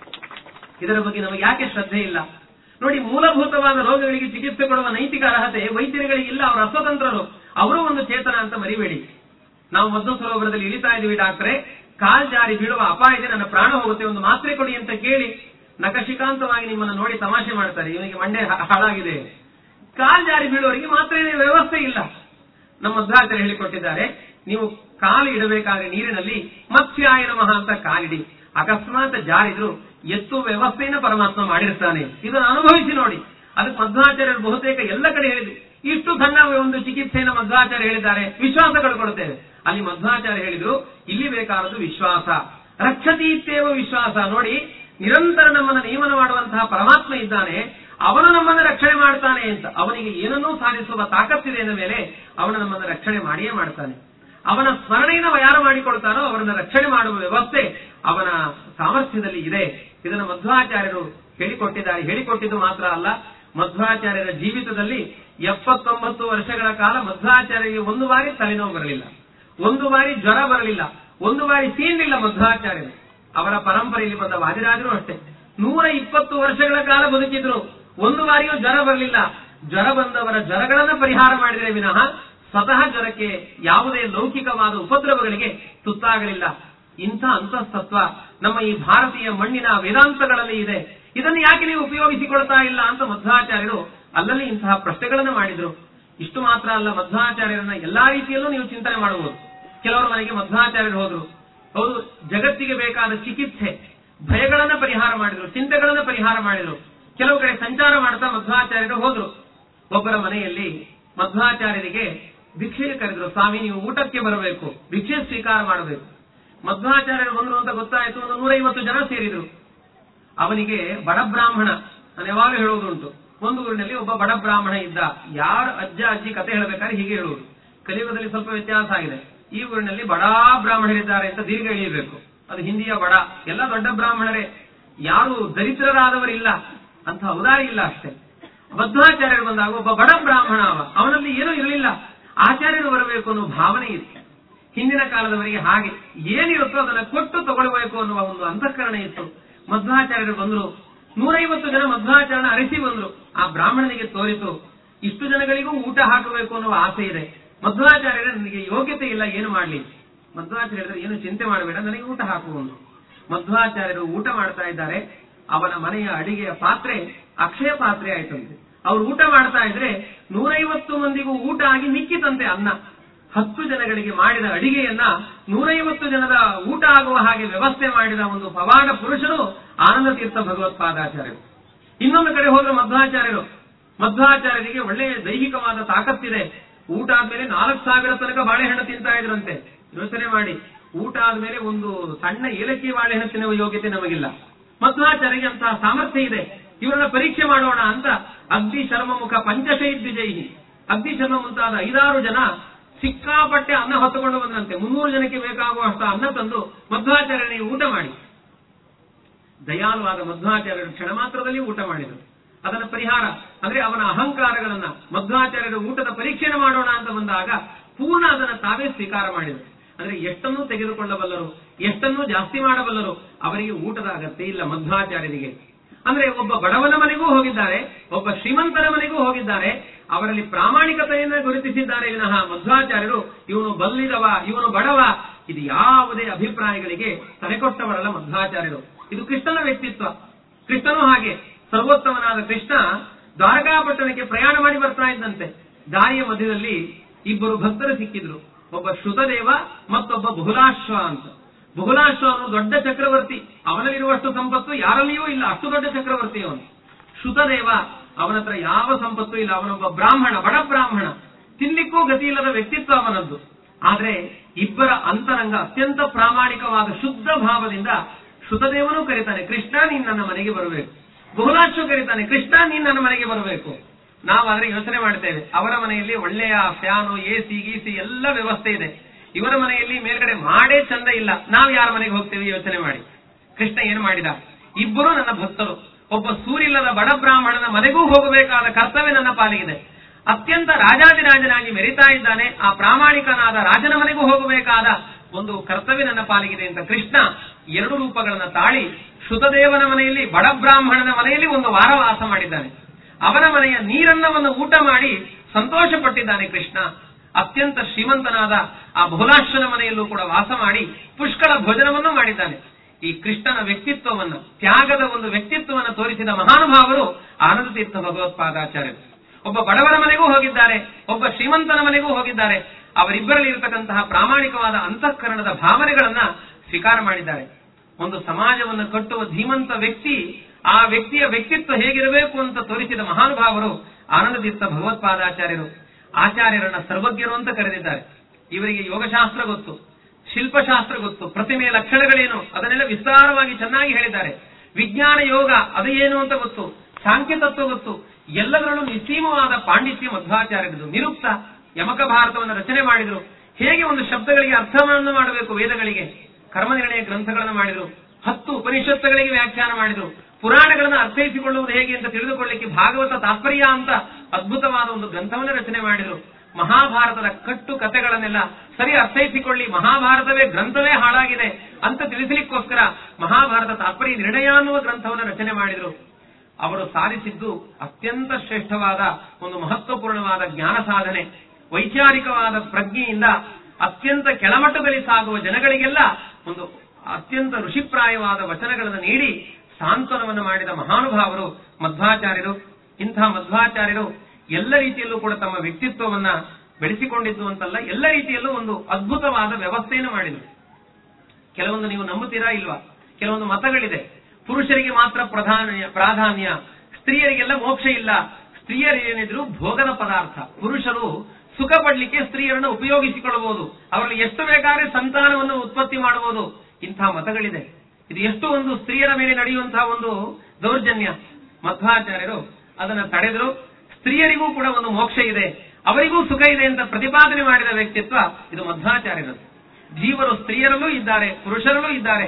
ಇದರ ಬಗ್ಗೆ ನಮಗೆ ಯಾಕೆ ಶ್ರದ್ಧೆ ಇಲ್ಲ ನೋಡಿ ಮೂಲಭೂತವಾದ ರೋಗಗಳಿಗೆ ಚಿಕಿತ್ಸೆ ಕೊಡುವ ನೈತಿಕ ಅರ್ಹತೆ ವೈದ್ಯರುಗಳಿಗೆ ಇಲ್ಲ ಅವರು ಅಸ್ವತಂತ್ರರು ಅವರು ಒಂದು ಚೇತನ ಅಂತ ಮರಿಬೇಡಿ ನಾವು ಮದ್ದು ಸರೋವರದಲ್ಲಿ ಇಳಿತಾ ಇದೀವಿ ಡಾಕ್ಟ್ರೆ ಕಾಲ್ ಜಾರಿ ಬೀಳುವ ಅಪಾಯ ಇದೆ ನನ್ನ ಪ್ರಾಣ ಹೋಗುತ್ತೆ ಒಂದು ಮಾತ್ರೆ ಕೊಡಿ ಅಂತ ಕೇಳಿ ನಕಶಿಕಾಂತವಾಗಿ ನಿಮ್ಮನ್ನು ನೋಡಿ ತಮಾಷೆ ಮಾಡ್ತಾರೆ ಇವನಿಗೆ ಮಂಡೆ ಹ- ಹಾಳಾಗಿದೆ ಕಾಲ್ ಜಾರಿ ಬೀಳುವವರಿಗೆ ಮಾತ್ರೆ ವ್ಯವಸ್ಥೆ ಇಲ್ಲ ನಮ್ಮ ಮಧ್ವಾಚಾರ್ಯ ಹೇಳಿಕೊಟ್ಟಿದ್ದಾರೆ ನೀವು ಕಾಲು ಇಡಬೇಕಾದ್ರೆ ನೀರಿನಲ್ಲಿ ಮತ್ಸ್ಯಾಯ ನಮಃ ಅಂತ ಕಾಲಿಡಿ ಅಕಸ್ಮಾತ್ ಜಾರಿದ್ರು ಎತ್ತು ವ್ಯವಸ್ಥೆಯನ್ನು ಪರಮಾತ್ಮ ಮಾಡಿರ್ತಾನೆ ಇದನ್ನು ಅನುಭವಿಸಿ ನೋಡಿ ಅದಕ್ಕೆ ಮಧ್ವಾಚಾರ್ಯರು ಬಹುತೇಕ ಎಲ್ಲ ಕಡೆ ಹೇಳಿದ್ರು ಇಷ್ಟು ಸಣ್ಣ ಒಂದು ಚಿಕಿತ್ಸೆಯನ್ನು ಮಧ್ವಾಚಾರ್ಯ ಹೇಳಿದ್ದಾರೆ ವಿಶ್ವಾಸ ಕಳ್ಕೊಳ್ತೇವೆ ಅಲ್ಲಿ ಮಧ್ವಾಚಾರ್ಯ ಹೇಳಿದ್ರು ಇಲ್ಲಿ ಬೇಕಾದದ್ದು ವಿಶ್ವಾಸ ರಕ್ಷತಿ ಇತ್ತೇವ ವಿಶ್ವಾಸ ನೋಡಿ ನಿರಂತರ ನಮ್ಮನ್ನು ನಿಯಮನ ಮಾಡುವಂತಹ ಪರಮಾತ್ಮ ಇದ್ದಾನೆ ಅವನು ನಮ್ಮನ್ನು ರಕ್ಷಣೆ ಮಾಡ್ತಾನೆ ಅಂತ ಅವನಿಗೆ ಏನನ್ನೂ ಸಾಧಿಸುವ ತಾಕತ್ತಿದೆ ಎಂದ ಮೇಲೆ ಅವನು ನಮ್ಮನ್ನು ರಕ್ಷಣೆ ಮಾಡಿಯೇ ಮಾಡ್ತಾನೆ ಅವನ ಸ್ಮರಣೆಯನ್ನು ಯಾರು ಮಾಡಿಕೊಳ್ತಾನೋ ಅವರನ್ನ ರಕ್ಷಣೆ ಮಾಡುವ ವ್ಯವಸ್ಥೆ ಅವನ ಸಾಮರ್ಥ್ಯದಲ್ಲಿ ಇದೆ ಇದನ್ನು ಮಧ್ವಾಚಾರ್ಯರು ಹೇಳಿಕೊಟ್ಟಿದ್ದಾರೆ ಹೇಳಿಕೊಟ್ಟಿದ್ದು ಮಾತ್ರ ಅಲ್ಲ ಮಧ್ವಾಚಾರ್ಯರ ಜೀವಿತದಲ್ಲಿ ಎಪ್ಪತ್ತೊಂಬತ್ತು ವರ್ಷಗಳ ಕಾಲ ಮಧ್ವಾಚಾರ್ಯರಿಗೆ ಒಂದು ಬಾರಿ ತಲೆನೋವು ಬರಲಿಲ್ಲ ಒಂದು ಬಾರಿ ಜ್ವರ ಬರಲಿಲ್ಲ ಒಂದು ಬಾರಿ ಸೀನಿಲ್ಲ ಮಧ್ವಾಚಾರ್ಯರು ಅವರ ಪರಂಪರೆಯಲ್ಲಿ ಬಂದ ವಾದಿರಾಜರು ಅಷ್ಟೇ ನೂರ ಇಪ್ಪತ್ತು ವರ್ಷಗಳ ಕಾಲ ಬದುಕಿದ್ರು ಒಂದು ಬಾರಿಯೂ ಜ್ವರ ಬರಲಿಲ್ಲ ಜ್ವರ ಬಂದವರ ಜ್ವರಗಳನ್ನ ಪರಿಹಾರ ಮಾಡಿದರೆ ವಿನಃ ಸ್ವತಃ ಜ್ವರಕ್ಕೆ ಯಾವುದೇ ಲೌಕಿಕವಾದ ಉಪದ್ರವಗಳಿಗೆ ತುತ್ತಾಗಲಿಲ್ಲ ಇಂಥ ಅಂತಸ್ತತ್ವ ನಮ್ಮ ಈ ಭಾರತೀಯ ಮಣ್ಣಿನ ವೇದಾಂತಗಳಲ್ಲಿ ಇದೆ ಇದನ್ನು ಯಾಕೆ ನೀವು ಉಪಯೋಗಿಸಿಕೊಳ್ತಾ ಇಲ್ಲ ಅಂತ ಮಧ್ವಾಚಾರ್ಯರು ಅಲ್ಲಲ್ಲಿ ಇಂತಹ ಪ್ರಶ್ನೆಗಳನ್ನು ಮಾಡಿದ್ರು ಇಷ್ಟು ಮಾತ್ರ ಅಲ್ಲ ಮಧ್ವಾಚಾರ್ಯರನ್ನ ಎಲ್ಲಾ ರೀತಿಯಲ್ಲೂ ನೀವು ಚಿಂತನೆ ಮಾಡಬಹುದು ಕೆಲವರ ಮನೆಗೆ ಮಧ್ವಾಚಾರ್ಯರು ಹೋದ್ರು ಹೌದು ಜಗತ್ತಿಗೆ ಬೇಕಾದ ಚಿಕಿತ್ಸೆ ಭಯಗಳನ್ನ ಪರಿಹಾರ ಮಾಡಿದ್ರು ಚಿಂತೆಗಳನ್ನ ಪರಿಹಾರ ಮಾಡಿದ್ರು ಕೆಲವು ಕಡೆ ಸಂಚಾರ ಮಾಡ್ತಾ ಮಧ್ವಾಚಾರ್ಯರು ಹೋದ್ರು ಒಬ್ಬರ ಮನೆಯಲ್ಲಿ ಮಧ್ವಾಚಾರ್ಯರಿಗೆ ಭಿಕ್ಷೆಗೆ ಕರೆದ್ರು ಸ್ವಾಮಿ ನೀವು ಊಟಕ್ಕೆ ಬರಬೇಕು ಭಿಕ್ಷೆ ಸ್ವೀಕಾರ ಮಾಡಬೇಕು ಮಧ್ವಾಚಾರ್ಯರು ಬಂದ್ರು ಅಂತ ಗೊತ್ತಾಯ್ತು ಒಂದು ನೂರೈವತ್ತು ಜನ ಸೇರಿದ್ರು ಅವನಿಗೆ ಬಡ ಬ್ರಾಹ್ಮಣ ನಾನು ಯಾವಾಗ ಹೇಳುವುದುಂಟು ಒಂದು ಊರಿನಲ್ಲಿ ಒಬ್ಬ ಬಡ ಬ್ರಾಹ್ಮಣ ಇದ್ದ ಯಾರು ಅಜ್ಜ ಅಜ್ಜಿ ಕತೆ ಹೇಳಬೇಕಾದ್ರೆ ಹೀಗೆ ಹೇಳುವುದು ಕಲಿಯುಗದಲ್ಲಿ ಸ್ವಲ್ಪ ವ್ಯತ್ಯಾಸ ಆಗಿದೆ ಈ ಊರಿನಲ್ಲಿ ಬಡ ಬ್ರಾಹ್ಮಣರಿದ್ದಾರೆ ಅಂತ ದೀರ್ಘ ಎಳೆಯಬೇಕು ಅದು ಹಿಂದಿಯ ಬಡ ಎಲ್ಲ ದೊಡ್ಡ ಬ್ರಾಹ್ಮಣರೇ ಯಾರು ದರಿದ್ರರಾದವರಿಲ್ಲ ಅಂತ ಔದಾರಿ ಇಲ್ಲ ಅಷ್ಟೇ ಮಧ್ವಾಚಾರ್ಯರು ಬಂದಾಗ ಒಬ್ಬ ಬಡ ಬ್ರಾಹ್ಮಣ ಅವ ಅವನಲ್ಲಿ ಏನೂ ಇರಲಿಲ್ಲ ಆಚಾರ್ಯರು ಬರಬೇಕು ಅನ್ನೋ ಭಾವನೆ ಇತ್ತು ಹಿಂದಿನ ಕಾಲದವರಿಗೆ ಹಾಗೆ ಏನಿರುತ್ತೋ ಅದನ್ನ ಕೊಟ್ಟು ತಗೊಳ್ಬೇಕು ಅನ್ನುವ ಒಂದು ಅಂತಃಕರಣ ಇತ್ತು ಮಧ್ವಾಚಾರ್ಯರು ಬಂದ್ರು ನೂರೈವತ್ತು ಜನ ಮಧ್ವಾಚಾರ್ಯನ ಅರಿಸಿ ಬಂದ್ರು ಆ ಬ್ರಾಹ್ಮಣನಿಗೆ ತೋರಿತು ಇಷ್ಟು ಜನಗಳಿಗೂ ಊಟ ಹಾಕಬೇಕು ಅನ್ನುವ ಆಸೆ ಇದೆ ಮಧ್ವಾಚಾರ್ಯರ ನನಗೆ ಯೋಗ್ಯತೆ ಇಲ್ಲ ಏನು ಮಾಡ್ಲಿ ಮಧ್ವಾಚಾರ್ಯರು ಏನು ಚಿಂತೆ ಮಾಡಬೇಡ ನನಗೆ ಊಟ ಹಾಕುವುದು ಮಧ್ವಾಚಾರ್ಯರು ಊಟ ಮಾಡ್ತಾ ಇದ್ದಾರೆ ಅವನ ಮನೆಯ ಅಡಿಗೆಯ ಪಾತ್ರೆ ಅಕ್ಷಯ ಪಾತ್ರೆ ಆಯ್ತಂತೆ ಅವ್ರು ಊಟ ಮಾಡ್ತಾ ಇದ್ರೆ ನೂರೈವತ್ತು ಮಂದಿಗೂ ಊಟ ಆಗಿ ಮಿಕ್ಕಿತಂತೆ ಅನ್ನ ಹತ್ತು ಜನಗಳಿಗೆ ಮಾಡಿದ ಅಡಿಗೆಯನ್ನ ನೂರೈವತ್ತು ಜನದ ಊಟ ಆಗುವ ಹಾಗೆ ವ್ಯವಸ್ಥೆ ಮಾಡಿದ ಒಂದು ಪವಾಡ ಪುರುಷರು ಆನಂದ ತೀರ್ಥ ಭಗವತ್ಪಾದಾಚಾರ್ಯರು ಇನ್ನೊಂದು ಕಡೆ ಹೋದ್ರೆ ಮಧ್ವಾಚಾರ್ಯರು ಮಧ್ವಾಚಾರ್ಯರಿಗೆ ಒಳ್ಳೆಯ ದೈಹಿಕವಾದ ತಾಕತ್ತಿದೆ ಊಟ ಆದ್ಮೇಲೆ ನಾಲ್ಕು ಸಾವಿರ ತನಕ ಬಾಳೆಹಣ್ಣು ತಿಂತಾ ಇದ್ರಂತೆ ಯೋಚನೆ ಮಾಡಿ ಊಟ ಆದ್ಮೇಲೆ ಒಂದು ಸಣ್ಣ ಏಲಕ್ಕಿ ಬಾಳೆಹಣ್ಣು ತಿನ್ನುವ ಯೋಗ್ಯತೆ ನಮಗಿಲ್ಲ ಮಧ್ವಾಚಾರ್ಯರಿಗೆ ಅಂತಹ ಸಾಮರ್ಥ್ಯ ಇದೆ ಇವರನ್ನ ಪರೀಕ್ಷೆ ಮಾಡೋಣ ಅಂತ ಅಗ್ನಿ ಶರ್ಮ ಮುಖ ಪಂಚಶೈದ್ವಿಜಯಿ ಅಗ್ನಿ ಶರ್ಮ ಮುಂತಾದ ಐದಾರು ಜನ ಸಿಕ್ಕಾಪಟ್ಟೆ ಅನ್ನ ಹೊತ್ತುಕೊಂಡು ಬಂದಂತೆ ಮುನ್ನೂರು ಜನಕ್ಕೆ ಬೇಕಾಗುವಷ್ಟು ಅನ್ನ ತಂದು ಮಧ್ವಾಚಾರ್ಯನಿಗೆ ಊಟ ಮಾಡಿ ದಯಾಳುವಾದ ಮಧ್ವಾಚಾರ್ಯರು ಕ್ಷಣ ಮಾತ್ರದಲ್ಲಿ ಊಟ ಮಾಡಿದರು ಅದನ್ನ ಪರಿಹಾರ ಅಂದ್ರೆ ಅವನ ಅಹಂಕಾರಗಳನ್ನ ಮಧ್ವಾಚಾರ್ಯರು ಊಟದ ಪರೀಕ್ಷೆಯನ್ನು ಮಾಡೋಣ ಅಂತ ಬಂದಾಗ ಪೂರ್ಣ ಅದನ್ನ ತಾವೇ ಸ್ವೀಕಾರ ಮಾಡಿದರು ಅಂದ್ರೆ ಎಷ್ಟನ್ನೂ ತೆಗೆದುಕೊಳ್ಳಬಲ್ಲರು ಎಷ್ಟನ್ನೂ ಜಾಸ್ತಿ ಮಾಡಬಲ್ಲರು ಅವರಿಗೆ ಊಟದ ಅಗತ್ಯ ಇಲ್ಲ ಮಧ್ವಾಚಾರ್ಯರಿಗೆ ಅಂದ್ರೆ ಒಬ್ಬ ಬಡವನ ಮನೆಗೂ ಹೋಗಿದ್ದಾರೆ ಒಬ್ಬ ಶ್ರೀಮಂತರ ಮನೆಗೂ ಹೋಗಿದ್ದಾರೆ ಅವರಲ್ಲಿ ಪ್ರಾಮಾಣಿಕತೆಯನ್ನು ಗುರುತಿಸಿದ್ದಾರೆ ವಿನಃ ಮಧ್ವಾಚಾರ್ಯರು ಇವನು ಬಲ್ಲಿದವ ಇವನು ಬಡವ ಇದು ಯಾವುದೇ ಅಭಿಪ್ರಾಯಗಳಿಗೆ ತಲೆಕೊಟ್ಟವರಲ್ಲ ಮಧ್ವಾಚಾರ್ಯರು ಇದು ಕೃಷ್ಣನ ವ್ಯಕ್ತಿತ್ವ ಕೃಷ್ಣನು ಹಾಗೆ ಸರ್ವೋತ್ತಮನಾದ ಕೃಷ್ಣ ದ್ವಾರಕಾಪಟ್ಟಣಕ್ಕೆ ಪ್ರಯಾಣ ಮಾಡಿ ಬರ್ತಾ ಇದ್ದಂತೆ ದಾರಿಯ ಮಧ್ಯದಲ್ಲಿ ಇಬ್ಬರು ಭಕ್ತರು ಸಿಕ್ಕಿದ್ರು ಒಬ್ಬ ಶ್ರುತದೇವ ಮತ್ತೊಬ್ಬ ಬಹುಲಾಶ್ವ ಅಂತ ಬಹುಲಾಶ್ವ ಅವನು ದೊಡ್ಡ ಚಕ್ರವರ್ತಿ ಅವನಲ್ಲಿರುವಷ್ಟು ಸಂಪತ್ತು ಯಾರಲ್ಲಿಯೂ ಇಲ್ಲ ಅಷ್ಟು ದೊಡ್ಡ ಚಕ್ರವರ್ತಿ ಅವನು ಶ್ರುತದೇವ ಅವನ ಹತ್ರ ಯಾವ ಸಂಪತ್ತು ಇಲ್ಲ ಅವನೊಬ್ಬ ಬ್ರಾಹ್ಮಣ ಬಡ ಬ್ರಾಹ್ಮಣ ತಿನ್ಲಿಕ್ಕೂ ಗತಿ ಇಲ್ಲದ ವ್ಯಕ್ತಿತ್ವ ಅವನದ್ದು ಆದ್ರೆ ಇಬ್ಬರ ಅಂತರಂಗ ಅತ್ಯಂತ ಪ್ರಾಮಾಣಿಕವಾದ ಶುದ್ಧ ಭಾವದಿಂದ ಶ್ರುತದೇವನು ಕರೀತಾನೆ ಕೃಷ್ಣ ನೀನ್ ನನ್ನ ಮನೆಗೆ ಬರಬೇಕು ಬಹುಲಾಶ್ವ ಕರೀತಾನೆ ಕೃಷ್ಣ ನೀನ್ ನನ್ನ ಮನೆಗೆ ಬರಬೇಕು ನಾವಾದ್ರೆ ಯೋಚನೆ ಮಾಡ್ತೇವೆ ಅವರ ಮನೆಯಲ್ಲಿ ಒಳ್ಳೆಯ ಫ್ಯಾನು ಎ ಸಿ ಗೀಸಿ ಎಲ್ಲ ವ್ಯವಸ್ಥೆ ಇದೆ ಇವರ ಮನೆಯಲ್ಲಿ ಮೇಲ್ಗಡೆ ಮಾಡೇ ಚಂದ ಇಲ್ಲ ನಾವು ಯಾರ ಮನೆಗೆ ಹೋಗ್ತೇವೆ ಯೋಚನೆ ಮಾಡಿ ಕೃಷ್ಣ ಏನ್ ಮಾಡಿದ ಇಬ್ಬರು ನನ್ನ ಭಕ್ತರು ಒಬ್ಬ ಸೂರಿಲ್ಲದ ಬಡ ಬ್ರಾಹ್ಮಣನ ಮನೆಗೂ ಹೋಗಬೇಕಾದ ಕರ್ತವ್ಯ ನನ್ನ ಪಾಲಿಗಿದೆ ಅತ್ಯಂತ ರಾಜಾದಿರಾಜನಾಗಿ ಮೆರಿತಾ ಇದ್ದಾನೆ ಆ ಪ್ರಾಮಾಣಿಕನಾದ ರಾಜನ ಮನೆಗೂ ಹೋಗಬೇಕಾದ ಒಂದು ಕರ್ತವ್ಯ ನನ್ನ ಪಾಲಿಗಿದೆ ಅಂತ ಕೃಷ್ಣ ಎರಡು ರೂಪಗಳನ್ನ ತಾಳಿ ಶ್ರುತದೇವನ ಮನೆಯಲ್ಲಿ ಬಡ ಬ್ರಾಹ್ಮಣನ ಮನೆಯಲ್ಲಿ ಒಂದು ವಾರ ವಾಸ ಮಾಡಿದ್ದಾನೆ ಅವನ ಮನೆಯ ನೀರನ್ನವನ್ನು ಊಟ ಮಾಡಿ ಸಂತೋಷ ಪಟ್ಟಿದ್ದಾನೆ ಕೃಷ್ಣ ಅತ್ಯಂತ ಶ್ರೀಮಂತನಾದ ಆ ಬಹುಲಾಶ್ವನ ಮನೆಯಲ್ಲೂ ಕೂಡ ವಾಸ ಮಾಡಿ ಪುಷ್ಕಳ ಭೋಜನವನ್ನು ಮಾಡಿದ್ದಾನೆ ಈ ಕೃಷ್ಣನ ವ್ಯಕ್ತಿತ್ವವನ್ನು ತ್ಯಾಗದ ಒಂದು ವ್ಯಕ್ತಿತ್ವವನ್ನು ತೋರಿಸಿದ ಮಹಾನುಭಾವರು ಆನಂದ ತೀರ್ಥ ಭಗವತ್ಪಾದಾಚಾರ್ಯರು ಒಬ್ಬ ಬಡವರ ಮನೆಗೂ ಹೋಗಿದ್ದಾರೆ ಒಬ್ಬ ಶ್ರೀಮಂತನ ಮನೆಗೂ ಹೋಗಿದ್ದಾರೆ ಅವರಿಬ್ಬರಲ್ಲಿ ಇರತಕ್ಕಂತಹ ಪ್ರಾಮಾಣಿಕವಾದ ಅಂತಃಕರಣದ ಭಾವನೆಗಳನ್ನ ಸ್ವೀಕಾರ ಮಾಡಿದ್ದಾರೆ ಒಂದು ಸಮಾಜವನ್ನು ಕಟ್ಟುವ ಧೀಮಂತ ವ್ಯಕ್ತಿ ಆ ವ್ಯಕ್ತಿಯ ವ್ಯಕ್ತಿತ್ವ ಹೇಗಿರಬೇಕು ಅಂತ ತೋರಿಸಿದ ಮಹಾನುಭಾವರು ಆನಂದತೀರ್ಥ ಭಗವತ್ಪಾದಾಚಾರ್ಯರು ಆಚಾರ್ಯರನ್ನ ಸರ್ವಜ್ಞರು ಅಂತ ಕರೆದಿದ್ದಾರೆ ಇವರಿಗೆ ಯೋಗಶಾಸ್ತ್ರ ಗೊತ್ತು ಶಿಲ್ಪಶಾಸ್ತ್ರ ಗೊತ್ತು ಪ್ರತಿಮೆಯ ಲಕ್ಷಣಗಳೇನು ಅದನ್ನೆಲ್ಲ ವಿಸ್ತಾರವಾಗಿ ಚೆನ್ನಾಗಿ ಹೇಳಿದ್ದಾರೆ ವಿಜ್ಞಾನ ಯೋಗ ಅದು ಏನು ಅಂತ ಗೊತ್ತು ಸಾಂಖ್ಯ ತತ್ವ ಗೊತ್ತು ಎಲ್ಲದರಲ್ಲೂ ನಿಸ್ಸೀಮವಾದ ಪಾಂಡಿತ್ಯ ಮಧ್ವಾಚಾರ್ಯರದು ನಿರುಕ್ತ ಯಮಕ ಭಾರತವನ್ನು ರಚನೆ ಮಾಡಿದ್ರು ಹೇಗೆ ಒಂದು ಶಬ್ದಗಳಿಗೆ ಅರ್ಥವನ್ನು ಮಾಡಬೇಕು ವೇದಗಳಿಗೆ ಕರ್ಮನಿರ್ಣಯ ಗ್ರಂಥಗಳನ್ನು ಮಾಡಿದ್ರು ಹತ್ತು ಉಪನಿಷತ್ತುಗಳಿಗೆ ವ್ಯಾಖ್ಯಾನ ಮಾಡಿದ್ರು ಪುರಾಣಗಳನ್ನು ಅರ್ಥೈಸಿಕೊಳ್ಳುವುದು ಹೇಗೆ ಅಂತ ತಿಳಿದುಕೊಳ್ಳಿಕ್ಕೆ ಭಾಗವತ ತಾತ್ಪರ್ಯ ಅಂತ ಅದ್ಭುತವಾದ ಒಂದು ಗ್ರಂಥವನ್ನು ರಚನೆ ಮಾಡಿದ್ರು ಮಹಾಭಾರತದ ಕಟ್ಟು ಕಥೆಗಳನ್ನೆಲ್ಲ ಸರಿ ಅರ್ಥೈಸಿಕೊಳ್ಳಿ ಮಹಾಭಾರತವೇ ಗ್ರಂಥವೇ ಹಾಳಾಗಿದೆ ಅಂತ ತಿಳಿಸಲಿಕ್ಕೋಸ್ಕರ ಮಹಾಭಾರತ ತಾತ್ಪರ್ಯ ನಿರ್ಣಯ ಅನ್ನುವ ಗ್ರಂಥವನ್ನು ರಚನೆ ಮಾಡಿದ್ರು ಅವರು ಸಾಧಿಸಿದ್ದು ಅತ್ಯಂತ ಶ್ರೇಷ್ಠವಾದ ಒಂದು ಮಹತ್ವಪೂರ್ಣವಾದ ಜ್ಞಾನ ಸಾಧನೆ ವೈಚಾರಿಕವಾದ ಪ್ರಜ್ಞೆಯಿಂದ ಅತ್ಯಂತ ಕೆಳಮಟ್ಟದಲ್ಲಿ ಸಾಗುವ ಜನಗಳಿಗೆಲ್ಲ ಒಂದು ಅತ್ಯಂತ ಋಷಿಪ್ರಾಯವಾದ ವಚನಗಳನ್ನು ನೀಡಿ ಸಾಂತ್ವನವನ್ನು ಮಾಡಿದ ಮಹಾನುಭಾವರು ಮಧ್ವಾಚಾರ್ಯರು ಇಂಥ ಮಧ್ವಾಚಾರ್ಯರು ಎಲ್ಲ ರೀತಿಯಲ್ಲೂ ಕೂಡ ತಮ್ಮ ವ್ಯಕ್ತಿತ್ವವನ್ನ ಬೆಳೆಸಿಕೊಂಡಿದ್ದು ಅಂತಲ್ಲ ಎಲ್ಲ ರೀತಿಯಲ್ಲೂ ಒಂದು ಅದ್ಭುತವಾದ ವ್ಯವಸ್ಥೆಯನ್ನು ಮಾಡಿದರು ಕೆಲವೊಂದು ನೀವು ನಂಬುತ್ತೀರಾ ಇಲ್ವಾ ಕೆಲವೊಂದು ಮತಗಳಿದೆ ಪುರುಷರಿಗೆ ಮಾತ್ರ ಪ್ರಧಾನ ಪ್ರಾಧಾನ್ಯ ಸ್ತ್ರೀಯರಿಗೆಲ್ಲ ಮೋಕ್ಷ ಇಲ್ಲ ಸ್ತ್ರೀಯರು ಏನಿದ್ರು ಭೋಗದ ಪದಾರ್ಥ ಪುರುಷರು ಸುಖ ಪಡ್ಲಿಕ್ಕೆ ಸ್ತ್ರೀಯರನ್ನು ಉಪಯೋಗಿಸಿಕೊಳ್ಳಬಹುದು ಅವರಲ್ಲಿ ಎಷ್ಟು ಬೇಕಾದ್ರೆ ಸಂತಾನವನ್ನು ಉತ್ಪತ್ತಿ ಮಾಡಬಹುದು ಇಂಥ ಮತಗಳಿದೆ ಇದು ಎಷ್ಟು ಒಂದು ಸ್ತ್ರೀಯರ ಮೇಲೆ ನಡೆಯುವಂತಹ ಒಂದು ದೌರ್ಜನ್ಯ ಮಧ್ವಾಚಾರ್ಯರು ಅದನ್ನ ತಡೆದರು ಸ್ತ್ರೀಯರಿಗೂ ಕೂಡ ಒಂದು ಮೋಕ್ಷ ಇದೆ ಅವರಿಗೂ ಸುಖ ಇದೆ ಅಂತ ಪ್ರತಿಪಾದನೆ ಮಾಡಿದ ವ್ಯಕ್ತಿತ್ವ ಇದು ಮಧ್ವಾಚಾರ್ಯರದು ಜೀವರು ಸ್ತ್ರೀಯರಲ್ಲೂ ಇದ್ದಾರೆ ಪುರುಷರಲ್ಲೂ ಇದ್ದಾರೆ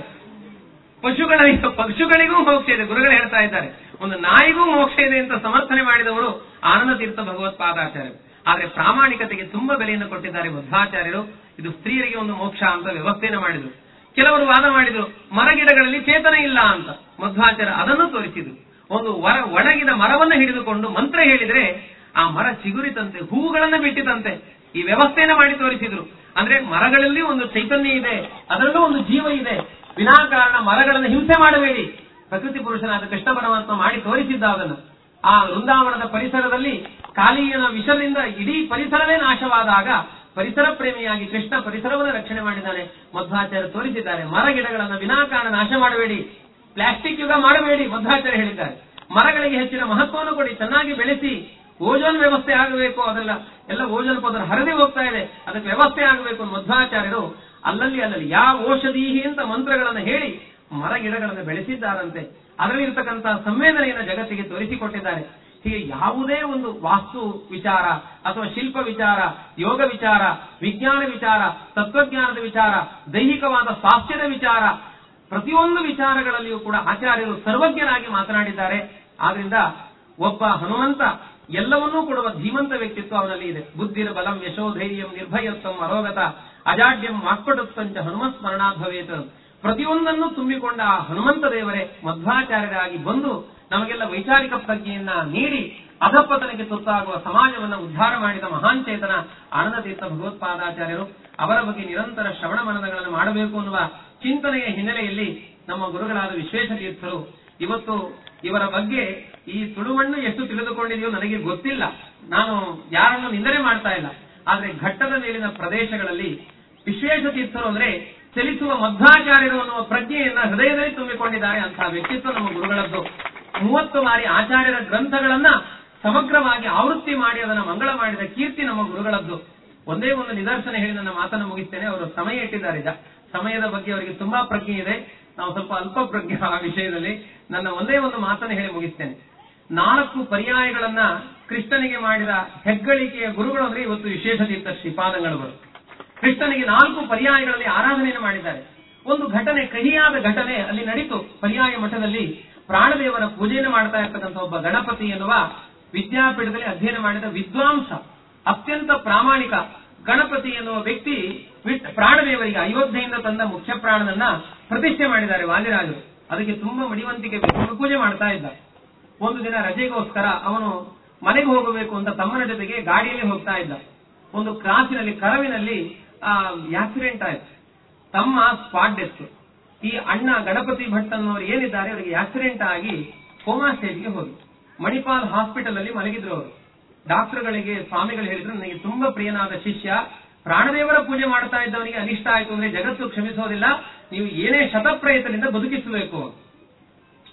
ಪಶುಗಳ ಪಶುಗಳಿಗೂ ಮೋಕ್ಷ ಇದೆ ಗುರುಗಳು ಹೇಳ್ತಾ ಇದ್ದಾರೆ ಒಂದು ನಾಯಿಗೂ ಮೋಕ್ಷ ಇದೆ ಅಂತ ಸಮರ್ಥನೆ ಮಾಡಿದವರು ಆನಂದ ತೀರ್ಥ ಭಗವತ್ಪಾದಾಚಾರ್ಯರು ಆದ್ರೆ ಪ್ರಾಮಾಣಿಕತೆಗೆ ತುಂಬಾ ಬೆಲೆಯನ್ನು ಕೊಟ್ಟಿದ್ದಾರೆ ಮಧ್ವಾಚಾರ್ಯರು ಇದು ಸ್ತ್ರೀಯರಿಗೆ ಒಂದು ಮೋಕ್ಷ ಅಂತ ವ್ಯವಸ್ಥೆಯನ್ನು ಮಾಡಿದ್ರು ಕೆಲವರು ವಾದ ಮಾಡಿದ್ರು ಮರಗಿಡಗಳಲ್ಲಿ ಚೇತನ ಇಲ್ಲ ಅಂತ ಮಧ್ವಾಚಾರ್ಯ ಅದನ್ನು ತೋರಿಸಿದ್ರು ಒಂದು ವರ ಒಣಗಿದ ಮರವನ್ನು ಹಿಡಿದುಕೊಂಡು ಮಂತ್ರ ಹೇಳಿದ್ರೆ ಆ ಮರ ಚಿಗುರಿತಂತೆ ಹೂವುಗಳನ್ನ ಬಿಟ್ಟಿತಂತೆ ಈ ವ್ಯವಸ್ಥೆಯನ್ನ ಮಾಡಿ ತೋರಿಸಿದ್ರು ಅಂದ್ರೆ ಮರಗಳಲ್ಲಿ ಒಂದು ಚೈತನ್ಯ ಇದೆ ಅದರಲ್ಲೂ ಒಂದು ಜೀವ ಇದೆ ವಿನಾಕಾರಣ ಮರಗಳನ್ನು ಹಿಂಸೆ ಮಾಡಬೇಡಿ ಪ್ರಕೃತಿ ಪುರುಷನಾದ ಕೃಷ್ಣ ಪರಮಾತ್ಮ ಮಾಡಿ ತೋರಿಸಿದ್ದ ಅದನ್ನು ಆ ವೃಂದಾವನದ ಪರಿಸರದಲ್ಲಿ ಕಾಲಿಯನ ವಿಷದಿಂದ ಇಡೀ ಪರಿಸರವೇ ನಾಶವಾದಾಗ ಪರಿಸರ ಪ್ರೇಮಿಯಾಗಿ ಕೃಷ್ಣ ಪರಿಸರವನ್ನು ರಕ್ಷಣೆ ಮಾಡಿದ್ದಾನೆ ಮಧ್ವಾಚಾರ್ಯ ತೋರಿಸಿದ್ದಾರೆ ಮರ ಗಿಡಗಳನ್ನು ವಿನಾಕಾರಣ ನಾಶ ಮಾಡಬೇಡಿ ಪ್ಲಾಸ್ಟಿಕ್ ಯುಗ ಮಾಡಬೇಡಿ ಮಧ್ವಾಚಾರ್ಯ ಹೇಳಿದ್ದಾರೆ ಮರಗಳಿಗೆ ಹೆಚ್ಚಿನ ಮಹತ್ವವನ್ನು ಕೊಡಿ ಚೆನ್ನಾಗಿ ಬೆಳೆಸಿ ಓಜೋನ್ ವ್ಯವಸ್ಥೆ ಆಗಬೇಕು ಅದೆಲ್ಲ ಎಲ್ಲ ಓಜೋನ್ ಪದರ ಹರಿದು ಹೋಗ್ತಾ ಇದೆ ಅದಕ್ಕೆ ವ್ಯವಸ್ಥೆ ಆಗಬೇಕು ಮಧ್ವಾಚಾರ್ಯರು ಅಲ್ಲಲ್ಲಿ ಅಲ್ಲಲ್ಲಿ ಯಾವ ಔಷಧೀಹಿ ಅಂತ ಮಂತ್ರಗಳನ್ನು ಹೇಳಿ ಮರ ಗಿಡಗಳನ್ನು ಬೆಳೆಸಿದ್ದಾರಂತೆ ಅದರಲ್ಲಿರ್ತಕ್ಕಂತಹ ಸಂವೇದನೆಯನ್ನು ಜಗತ್ತಿಗೆ ತೋರಿಸಿಕೊಟ್ಟಿದ್ದಾರೆ ಹೀಗೆ ಯಾವುದೇ ಒಂದು ವಾಸ್ತು ವಿಚಾರ ಅಥವಾ ಶಿಲ್ಪ ವಿಚಾರ ಯೋಗ ವಿಚಾರ ವಿಜ್ಞಾನ ವಿಚಾರ ತತ್ವಜ್ಞಾನದ ವಿಚಾರ ದೈಹಿಕವಾದ ಸ್ವಾಸ್ಥ್ಯದ ವಿಚಾರ ಪ್ರತಿಯೊಂದು ವಿಚಾರಗಳಲ್ಲಿಯೂ ಕೂಡ ಆಚಾರ್ಯರು ಸರ್ವಜ್ಞರಾಗಿ ಮಾತನಾಡಿದ್ದಾರೆ ಆದ್ರಿಂದ ಒಬ್ಬ ಹನುಮಂತ ಎಲ್ಲವನ್ನೂ ಕೊಡುವ ಧೀಮಂತ ವ್ಯಕ್ತಿತ್ವ ಅವನಲ್ಲಿ ಇದೆ ಬುದ್ಧಿರ ಬಲಂ ಯಶೋಧೈರ್ಯಂ ನಿರ್ಭಯತ್ವಂ ಅರೋಗತ ಅಜಾಡ್ಯಂ ವಾಕ್ಪಟುತ್ವಂಚ ಹನುಮತ್ ಸ್ಮರಣಾತ್ ಭವೇತ್ ಪ್ರತಿಯೊಂದನ್ನು ತುಂಬಿಕೊಂಡ ಆ ಹನುಮಂತ ದೇವರೇ ಮಧ್ವಾಚಾರ್ಯರಾಗಿ ಬಂದು ನಮಗೆಲ್ಲ ವೈಚಾರಿಕ ಪ್ರಜ್ಞೆಯನ್ನ ನೀಡಿ ಅಧಪತನಕ್ಕೆ ತುತ್ತಾಗುವ ಸಮಾಜವನ್ನು ಉದ್ಧಾರ ಮಾಡಿದ ಮಹಾನ್ ಚೇತನ ಆನಂದ ತೀರ್ಥ ಭಗವತ್ಪಾದಾಚಾರ್ಯರು ಅವರ ಬಗ್ಗೆ ನಿರಂತರ ಶ್ರವಣ ಮನನಗಳನ್ನು ಮಾಡಬೇಕು ಅನ್ನುವ ಚಿಂತನೆಯ ಹಿನ್ನೆಲೆಯಲ್ಲಿ ನಮ್ಮ ಗುರುಗಳಾದ ವಿಶ್ವೇಶ ತೀರ್ಥರು ಇವತ್ತು ಇವರ ಬಗ್ಗೆ ಈ ತುಳುವನ್ನು ಎಷ್ಟು ತಿಳಿದುಕೊಂಡಿದೆಯೋ ನನಗೆ ಗೊತ್ತಿಲ್ಲ ನಾನು ಯಾರನ್ನು ನಿಂದನೆ ಮಾಡ್ತಾ ಇಲ್ಲ ಆದ್ರೆ ಘಟ್ಟದ ಮೇಲಿನ ಪ್ರದೇಶಗಳಲ್ಲಿ ವಿಶ್ವೇಶ ತೀರ್ಥರು ಅಂದ್ರೆ ಚಲಿಸುವ ಮಧ್ವಾಚಾರ್ಯರು ಅನ್ನುವ ಪ್ರಜ್ಞೆಯನ್ನ ಹೃದಯದಲ್ಲಿ ತುಂಬಿಕೊಂಡಿದ್ದಾರೆ ಅಂತಹ ವ್ಯಕ್ತಿತ್ವ ನಮ್ಮ ಗುರುಗಳದ್ದು ಮೂವತ್ತು ಬಾರಿ ಆಚಾರ್ಯರ ಗ್ರಂಥಗಳನ್ನ ಸಮಗ್ರವಾಗಿ ಆವೃತ್ತಿ ಮಾಡಿ ಅದನ್ನ ಮಂಗಳ ಮಾಡಿದ ಕೀರ್ತಿ ನಮ್ಮ ಗುರುಗಳದ್ದು ಒಂದೇ ಒಂದು ನಿದರ್ಶನ ಹೇಳಿ ನನ್ನ ಮಾತನ್ನು ಮುಗಿಸ್ತೇನೆ ಅವರು ಸಮಯ ಇಟ್ಟಿದ್ದಾರೆ ಜ- ಸಮಯದ ಬಗ್ಗೆ ಅವರಿಗೆ ತುಂಬಾ ಪ್ರಜ್ಞೆ ಇದೆ ನಾವು ಸ್ವಲ್ಪ ಅಲ್ಪ ಪ್ರಜ್ಞೆ ಆ ವಿಷಯದಲ್ಲಿ ನನ್ನ ಒಂದೇ ಒಂದು ಮಾತನ್ನು ಹೇಳಿ ಮುಗಿಸ್ತೇನೆ ನಾಲ್ಕು ಪರ್ಯಾಯಗಳನ್ನ ಕೃಷ್ಣನಿಗೆ ಮಾಡಿದ ಹೆಗ್ಗಳಿಕೆಯ ಗುರುಗಳು ಅಂದ್ರೆ ಇವತ್ತು ವಿಶೇಷ ತೀರ್ಥ ಶ್ರೀಪಾದಂಗಳವರು ಕೃಷ್ಣನಿಗೆ ನಾಲ್ಕು ಪರ್ಯಾಯಗಳಲ್ಲಿ ಆರಾಧನೆಯನ್ನು ಮಾಡಿದ್ದಾರೆ ಒಂದು ಘಟನೆ ಕಹಿಯಾದ ಘಟನೆ ಅಲ್ಲಿ ನಡೀತು ಪರ್ಯಾಯ ಮಠದಲ್ಲಿ ಪ್ರಾಣದೇವರ ಪೂಜೆಯನ್ನು ಮಾಡ್ತಾ ಇರ್ತಕ್ಕಂಥ ಒಬ್ಬ ಗಣಪತಿ ಎನ್ನುವ ವಿದ್ಯಾಪೀಠದಲ್ಲಿ ಅಧ್ಯಯನ ಮಾಡಿದ ವಿದ್ವಾಂಸ ಅತ್ಯಂತ ಪ್ರಾಮಾಣಿಕ ಗಣಪತಿ ಎನ್ನುವ ವ್ಯಕ್ತಿ ವಿಟ್- ಪ್ರಾಣದೇವರಿಗೆ ಅಯೋಧ್ಯೆಯಿಂದ ತಂದ ಮುಖ್ಯ ಪ್ರಾಣನನ್ನ ಪ್ರತಿಷ್ಠೆ ಮಾಡಿದ್ದಾರೆ ವಾಲಿರಾಜರು ಅದಕ್ಕೆ ತುಂಬಾ ಮಡಿವಂತಿಕೆ ಬೇಕು ಪೂಜೆ ಮಾಡ್ತಾ ಇದ್ದ ಒಂದು ದಿನ ರಜೆಗೋಸ್ಕರ ಅವನು ಮನೆಗೆ ಹೋಗಬೇಕು ಅಂತ ತಮ್ಮನ ಜೊತೆಗೆ ಗಾಡಿಯಲ್ಲಿ ಹೋಗ್ತಾ ಇದ್ದ ಒಂದು ಕ್ರಾಸಿನಲ್ಲಿ ಕರವಿನಲ್ಲಿ ಆಕ್ಸಿಡೆಂಟ್ ಆಯ್ತು ತಮ್ಮ ಸ್ಪಾಟ್ ಡೆತ್ ಈ ಅಣ್ಣ ಗಣಪತಿ ಭಟ್ ಅನ್ನೋರು ಏನಿದ್ದಾರೆ ಅವರಿಗೆ ಆಕ್ಸಿಡೆಂಟ್ ಆಗಿ ಕೋಮಾ ಸ್ಟೇಜ್ಗೆ ಹೋಗಿ ಮಣಿಪಾಲ್ ಹಾಸ್ಪಿಟಲ್ ಅಲ್ಲಿ ಮಲಗಿದ್ರು ಅವರು ಡಾಕ್ಟರ್ಗಳಿಗೆ ಸ್ವಾಮಿಗಳು ಹೇಳಿದ್ರು ನನಗೆ ತುಂಬಾ ಪ್ರಿಯನಾದ ಶಿಷ್ಯ ಪ್ರಾಣದೇವರ ಪೂಜೆ ಮಾಡ್ತಾ ಇದ್ದವನಿಗೆ ಅನಿಷ್ಟ ಆಯ್ತು ಅಂದ್ರೆ ಜಗತ್ತು ಕ್ಷಮಿಸೋದಿಲ್ಲ ನೀವು ಏನೇ ಶತಪ್ರಯತ್ನದಿಂದ ಬದುಕಿಸಬೇಕು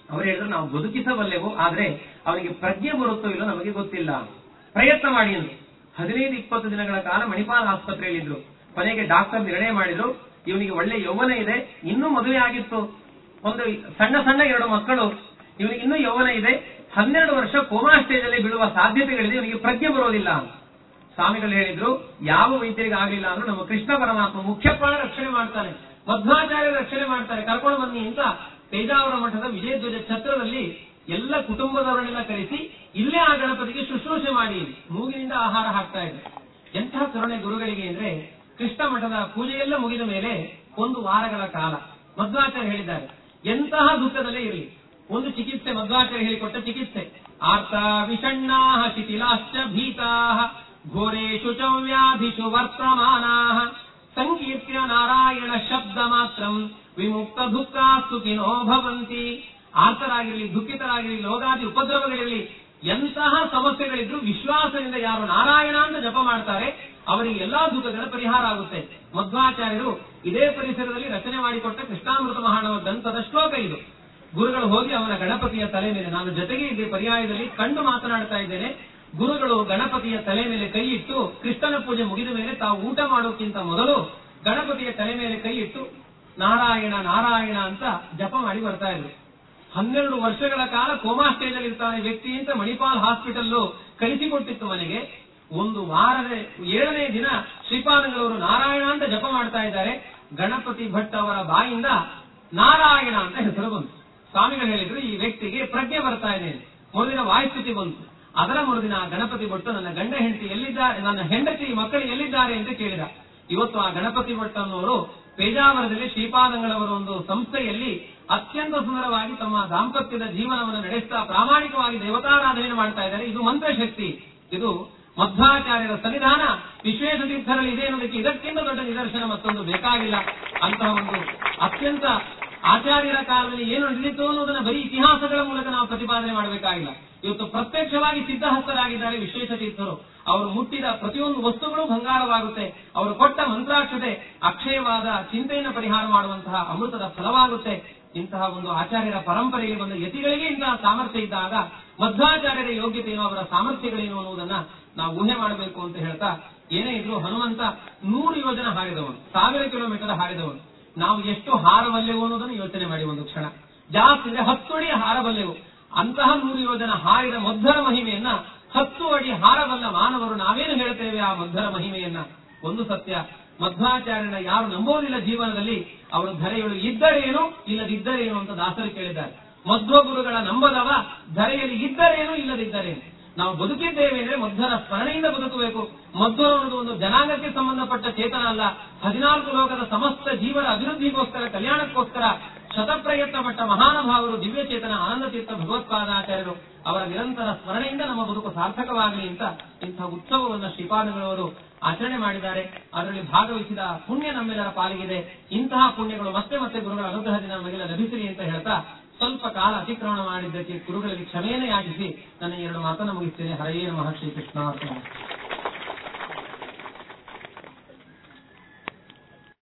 ಅವರು ಹೇಳಿದ್ರು ನಾವು ಬದುಕಿಸಬಲ್ಲೆವು ಆದ್ರೆ ಅವನಿಗೆ ಪ್ರಜ್ಞೆ ಬರುತ್ತೋ ಇಲ್ಲೋ ನಮಗೆ ಗೊತ್ತಿಲ್ಲ ಪ್ರಯತ್ನ ಮಾಡಿ ಎಂದು ಹದಿನೈದು ಇಪ್ಪತ್ತು ದಿನಗಳ ಕಾಲ ಮಣಿಪಾಲ್ ಆಸ್ಪತ್ರೆಯಲ್ಲಿದ್ರು ಕೊನೆಗೆ ಡಾಕ್ಟರ್ ನಿರ್ಣಯ ಮಾಡಿದ್ರು ಇವನಿಗೆ ಒಳ್ಳೆ ಯೌವನ ಇದೆ ಇನ್ನೂ ಮದುವೆ ಆಗಿತ್ತು ಒಂದು ಸಣ್ಣ ಸಣ್ಣ ಎರಡು ಮಕ್ಕಳು ಇವನಿಗೆ ಇನ್ನೂ ಯೌವನ ಇದೆ ಹನ್ನೆರಡು ವರ್ಷ ಕೋಮಾ ಸ್ಟೇಜ್ ಅಲ್ಲಿ ಬೀಳುವ ಸಾಧ್ಯತೆಗಳಿದೆ ಇವನಿಗೆ ಪ್ರಜ್ಞೆ ಬರೋದಿಲ್ಲ ಸ್ವಾಮಿಗಳು ಹೇಳಿದ್ರು ಯಾವ ವೈದ್ಯರಿಗೆ ಆಗಲಿಲ್ಲ ಅಂದ್ರೂ ನಮ್ಮ ಕೃಷ್ಣ ಪರಮಾತ್ಮ ಮುಖ್ಯ ಪ್ರಾಣ ರಕ್ಷಣೆ ಮಾಡ್ತಾನೆ ಮಧ್ವಾಚಾರ್ಯ ರಕ್ಷಣೆ ಮಾಡ್ತಾರೆ ಕರ್ಕೊಂಡು ಬನ್ನಿ ಅಂತ ಪೇಜಾವರ ಮಠದ ವಿಜಯಧ್ವಜ ಛತ್ರದಲ್ಲಿ ಎಲ್ಲ ಕುಟುಂಬದವರನ್ನೆಲ್ಲ ಕರೆಸಿ ಇಲ್ಲೇ ಆ ಗಣಪತಿಗೆ ಶುಶ್ರೂಷೆ ಮಾಡಿ ಮೂಗಿನಿಂದ ಆಹಾರ ಹಾಕ್ತಾ ಇದ್ರು ಎಂತಹ ಕರುಣೆ ಗುರುಗಳಿಗೆ ಅಂದ್ರೆ ಕೃಷ್ಣ ಮಠದ ಪೂಜೆಯೆಲ್ಲ ಮುಗಿದ ಮೇಲೆ ಒಂದು ವಾರಗಳ ಕಾಲ ಮಧ್ವಾಚಾರ್ಯ ಹೇಳಿದ್ದಾರೆ ಎಂತಹ ದುಃಖದಲ್ಲೇ ಇರಲಿ ಒಂದು ಚಿಕಿತ್ಸೆ ಮಧ್ವಾಚಾರ್ಯ ಹೇಳಿಕೊಟ್ಟ ಚಿಕಿತ್ಸೆ ಆರ್ತ ವಿಷಣ್ಣಾ ಶಿಥಿಲಾಶ್ಚ ಭೀತಾ ಘೋರೇಶು ಚ ವ್ಯಾಧಿಷು ವರ್ತಮಾನಾ ಸಂಕೀರ್ತ್ಯ ನಾರಾಯಣ ಶಬ್ದ ಮಾತ್ರ ವಿಮುಕ್ತ ದುಃಖ ಸುಖಿನೋ ಭವಂತಿ ಆರ್ತರಾಗಿರಲಿ ದುಃಖಿತರಾಗಿರಲಿ ಲೋಗಾದಿ ಉಪದ್ರವಗಳಿರಲಿ ಎಂತಹ ಸಮಸ್ಯೆಗಳಿದ್ರು ವಿಶ್ವಾಸದಿಂದ ಯಾರು ನಾರಾಯಣ ಅಂತ ಜಪ ಮಾಡ್ತಾರೆ ಅವರಿಗೆ ಎಲ್ಲಾ ದುಃಖಗಳ ಪರಿಹಾರ ಆಗುತ್ತೆ ಮಧ್ವಾಚಾರ್ಯರು ಇದೇ ಪರಿಸರದಲ್ಲಿ ರಚನೆ ಮಾಡಿಕೊಟ್ಟ ಕೃಷ್ಣಾಮೃತ ಮಹಾಣವ ಗ್ರಂಥದ ಶ್ಲೋಕ ಇದು ಗುರುಗಳು ಹೋಗಿ ಅವನ ಗಣಪತಿಯ ತಲೆ ಮೇಲೆ ನಾನು ಜೊತೆಗೆ ಇದೇ ಪರ್ಯಾಯದಲ್ಲಿ ಕಂಡು ಮಾತನಾಡ್ತಾ ಇದ್ದೇನೆ ಗುರುಗಳು ಗಣಪತಿಯ ತಲೆ ಮೇಲೆ ಕೈ ಇಟ್ಟು ಕೃಷ್ಣನ ಪೂಜೆ ಮುಗಿದ ಮೇಲೆ ತಾವು ಊಟ ಮಾಡೋಕ್ಕಿಂತ ಮೊದಲು ಗಣಪತಿಯ ತಲೆ ಮೇಲೆ ಕೈ ಇಟ್ಟು ನಾರಾಯಣ ನಾರಾಯಣ ಅಂತ ಜಪ ಮಾಡಿ ಬರ್ತಾ ಇದ್ರು ಹನ್ನೆರಡು ವರ್ಷಗಳ ಕಾಲ ಕೋಮಾ ಸ್ಟೇಜ್ ಅಲ್ಲಿ ಇರ್ತಾನೆ ವ್ಯಕ್ತಿ ಅಂತ ಮಣಿಪಾಲ್ ಹಾಸ್ಪಿಟಲ್ ಕಳಿಸಿಕೊಟ್ಟಿತ್ತು ಮನೆಗೆ ಒಂದು ವಾರದ ಏಳನೇ ದಿನ ಶ್ರೀಪಾದಂಗಳವರು ನಾರಾಯಣ ಅಂತ ಜಪ ಮಾಡ್ತಾ ಇದ್ದಾರೆ ಗಣಪತಿ ಭಟ್ ಅವರ ಬಾಯಿಂದ ನಾರಾಯಣ ಅಂತ ಹೆಸರು ಬಂತು ಸ್ವಾಮಿಗಳು ಹೇಳಿದ್ರು ಈ ವ್ಯಕ್ತಿಗೆ ಪ್ರಜ್ಞೆ ಬರ್ತಾ ಇದೆ ಅಂತ. ಮರುದಿನ ವಾಯುಸ್ಥಿತಿ ಬಂತು ಅದರ ಮರುದಿನ ಆ ಗಣಪತಿ ಭಟ್ಟು ನನ್ನ ಗಂಡ ಹೆಂಡತಿ ಎಲ್ಲಿದ್ದಾರೆ ನನ್ನ ಹೆಂಡತಿ ಮಕ್ಕಳು ಎಲ್ಲಿದ್ದಾರೆ ಅಂತ ಕೇಳಿದ ಇವತ್ತು ಆ ಗಣಪತಿ ಭಟ್ ಅನ್ನೋರು ಪೇಜಾವರದಲ್ಲಿ ಶ್ರೀಪಾದಂಗಳವರ ಒಂದು ಸಂಸ್ಥೆಯಲ್ಲಿ ಅತ್ಯಂತ ಸುಂದರವಾಗಿ ತಮ್ಮ ದಾಂಪತ್ಯದ ಜೀವನವನ್ನು ನಡೆಸ್ತಾ ಪ್ರಾಮಾಣಿಕವಾಗಿ ದೇವತಾರಾಧನೆ ಮಾಡ್ತಾ ಇದ್ದಾರೆ ಇದು ಮಂತ್ರಶಕ್ತಿ ಇದು ಮಧ್ವಾಚಾರ್ಯರ ಸನ್ನಿಧಾನ ವಿಶ್ವೇಶ ತೀರ್ಥರಲ್ಲಿ ಇದೆ ಅನ್ನೋದಕ್ಕೆ ಇದಕ್ಕಿಂತ ದೊಡ್ಡ ನಿದರ್ಶನ ಮತ್ತೊಂದು ಬೇಕಾಗಿಲ್ಲ ಅಂತಹ ಒಂದು ಅತ್ಯಂತ ಆಚಾರ್ಯರ ಕಾಲದಲ್ಲಿ ಏನು ನಡೆದಿತ್ತು ಅನ್ನೋದನ್ನ ಬರೀ ಇತಿಹಾಸಗಳ ಮೂಲಕ ನಾವು ಪ್ರತಿಪಾದನೆ ಮಾಡಬೇಕಾಗಿಲ್ಲ ಇವತ್ತು ಪ್ರತ್ಯಕ್ಷವಾಗಿ ಸಿದ್ಧಹಸ್ತರಾಗಿದ್ದಾರೆ ವಿಶ್ವೇಶ ತೀರ್ಥರು ಅವರು ಮುಟ್ಟಿದ ಪ್ರತಿಯೊಂದು ವಸ್ತುಗಳು ಬಂಗಾರವಾಗುತ್ತೆ ಅವರು ಕೊಟ್ಟ ಮಂತ್ರಾಕ್ಷತೆ ಅಕ್ಷಯವಾದ ಚಿಂತೆಯನ್ನು ಪರಿಹಾರ ಮಾಡುವಂತಹ ಅಮೃತದ ಫಲವಾಗುತ್ತೆ ಇಂತಹ ಒಂದು ಆಚಾರ್ಯರ ಪರಂಪರೆಗೆ ಬಂದ ಯತಿಗಳಿಗೆ ಇಂತಹ ಸಾಮರ್ಥ್ಯ ಇದ್ದಾಗ ಮಧ್ವಾಚಾರ್ಯರ ಯೋಗ್ಯತೆ ಏನು ಅವರ ಸಾಮರ್ಥ್ಯಗಳೇನು ಅನ್ನುವುದನ್ನ ನಾವು ಊಹೆ ಮಾಡಬೇಕು ಅಂತ ಹೇಳ್ತಾ ಏನೇ ಇದ್ರು ಹನುಮಂತ ನೂರು ಯೋಜನೆ ಹಾರಿದವನು ಸಾವಿರ ಕಿಲೋಮೀಟರ್ ಹಾರಿದವನು ನಾವು ಎಷ್ಟು ಹಾರಬಲ್ಲೆವು ಅನ್ನೋದನ್ನು ಯೋಚನೆ ಮಾಡಿ ಒಂದು ಕ್ಷಣ ಜಾಸ್ತಿ ಅಂದ್ರೆ ಹತ್ತು ಅಡಿ ಹಾರಬಲ್ಲೆವು ಅಂತಹ ನೂರು ಯೋಜನ ಹಾರಿದ ಮಧ್ವರ ಮಹಿಮೆಯನ್ನ ಹತ್ತು ಅಡಿ ಹಾರಬಲ್ಲ ಮಾನವರು ನಾವೇನು ಹೇಳ್ತೇವೆ ಆ ಮಧ್ವರ ಮಹಿಮೆಯನ್ನ ಒಂದು ಸತ್ಯ ಮಧ್ವಾಚಾರ್ಯನ ಯಾರು ನಂಬೋದಿಲ್ಲ ಜೀವನದಲ್ಲಿ ಅವರು ಧರೆಯಳು ಇದ್ದರೇನು ಇಲ್ಲದಿದ್ದರೇನು ಅಂತ ದಾಸರು ಕೇಳಿದ್ದಾರೆ ಮಧ್ವ ಗುರುಗಳ ನಂಬದವ ಧರೆಯಲ್ಲಿ ಇದ್ದರೇನು ಇಲ್ಲದಿದ್ದರೇನು ನಾವು ಬದುಕಿದ್ದೇವೆ ಅಂದ್ರೆ ಮಧ್ವರ ಸ್ಮರಣೆಯಿಂದ ಬದುಕಬೇಕು ಮಧ್ವರು ಅನ್ನೋದು ಒಂದು ಜನಾಂಗಕ್ಕೆ ಸಂಬಂಧಪಟ್ಟ ಚೇತನ ಅಲ್ಲ ಹದಿನಾಲ್ಕು ಲೋಕದ ಸಮಸ್ತ ಜೀವನ ಅಭಿವೃದ್ಧಿಗೋಸ್ಕರ ಕಲ್ಯಾಣಕ್ಕೋಸ್ಕರ ಶತಪ್ರಯತ್ನ ಪಟ್ಟ ಮಹಾನುಭಾವರು ದಿವ್ಯ ಚೇತನ ಆನಂದ ತೀರ್ಥ ಭಗವತ್ಪಾದಾಚಾರ್ಯರು ಅವರ ನಿರಂತರ ಸ್ಮರಣೆಯಿಂದ ನಮ್ಮ ಬದುಕು ಸಾರ್ಥಕವಾಗಲಿ ಅಂತ ಇಂತಹ ಉತ್ಸವವನ್ನು ಶ್ರೀಪಾದಗಳವರು ಆಚರಣೆ ಮಾಡಿದ್ದಾರೆ ಅದರಲ್ಲಿ ಭಾಗವಹಿಸಿದ ಪುಣ್ಯ ನಮ್ಮೆಲ್ಲರ ಪಾಲಿಗಿದೆ ಇಂತಹ ಪುಣ್ಯಗಳು ಮತ್ತೆ ಮತ್ತೆ ಗುರುಗಳ ಅನುಗ್ರಹದಿಂದ ನಮಗೆಲ್ಲ ಲಭಿಸಲಿ ಅಂತ ಹೇಳ್ತಾ ಸ್ವಲ್ಪ ಕಾಲ ಅತಿಕ್ರಮಣ ಮಾಡಿದ್ದಕ್ಕೆ ಗುರುಗಳಲ್ಲಿ ಕ್ಷಮೆಯನ್ನು ಯಾಚಿಸಿ ನನ್ನ ಎರಡು ಮಾತನ್ನು ಮುಗಿಸ್ತೇನೆ ಹರಯೇ ನಮಃ ಶ್ರೀ ಕೃಷ್ಣ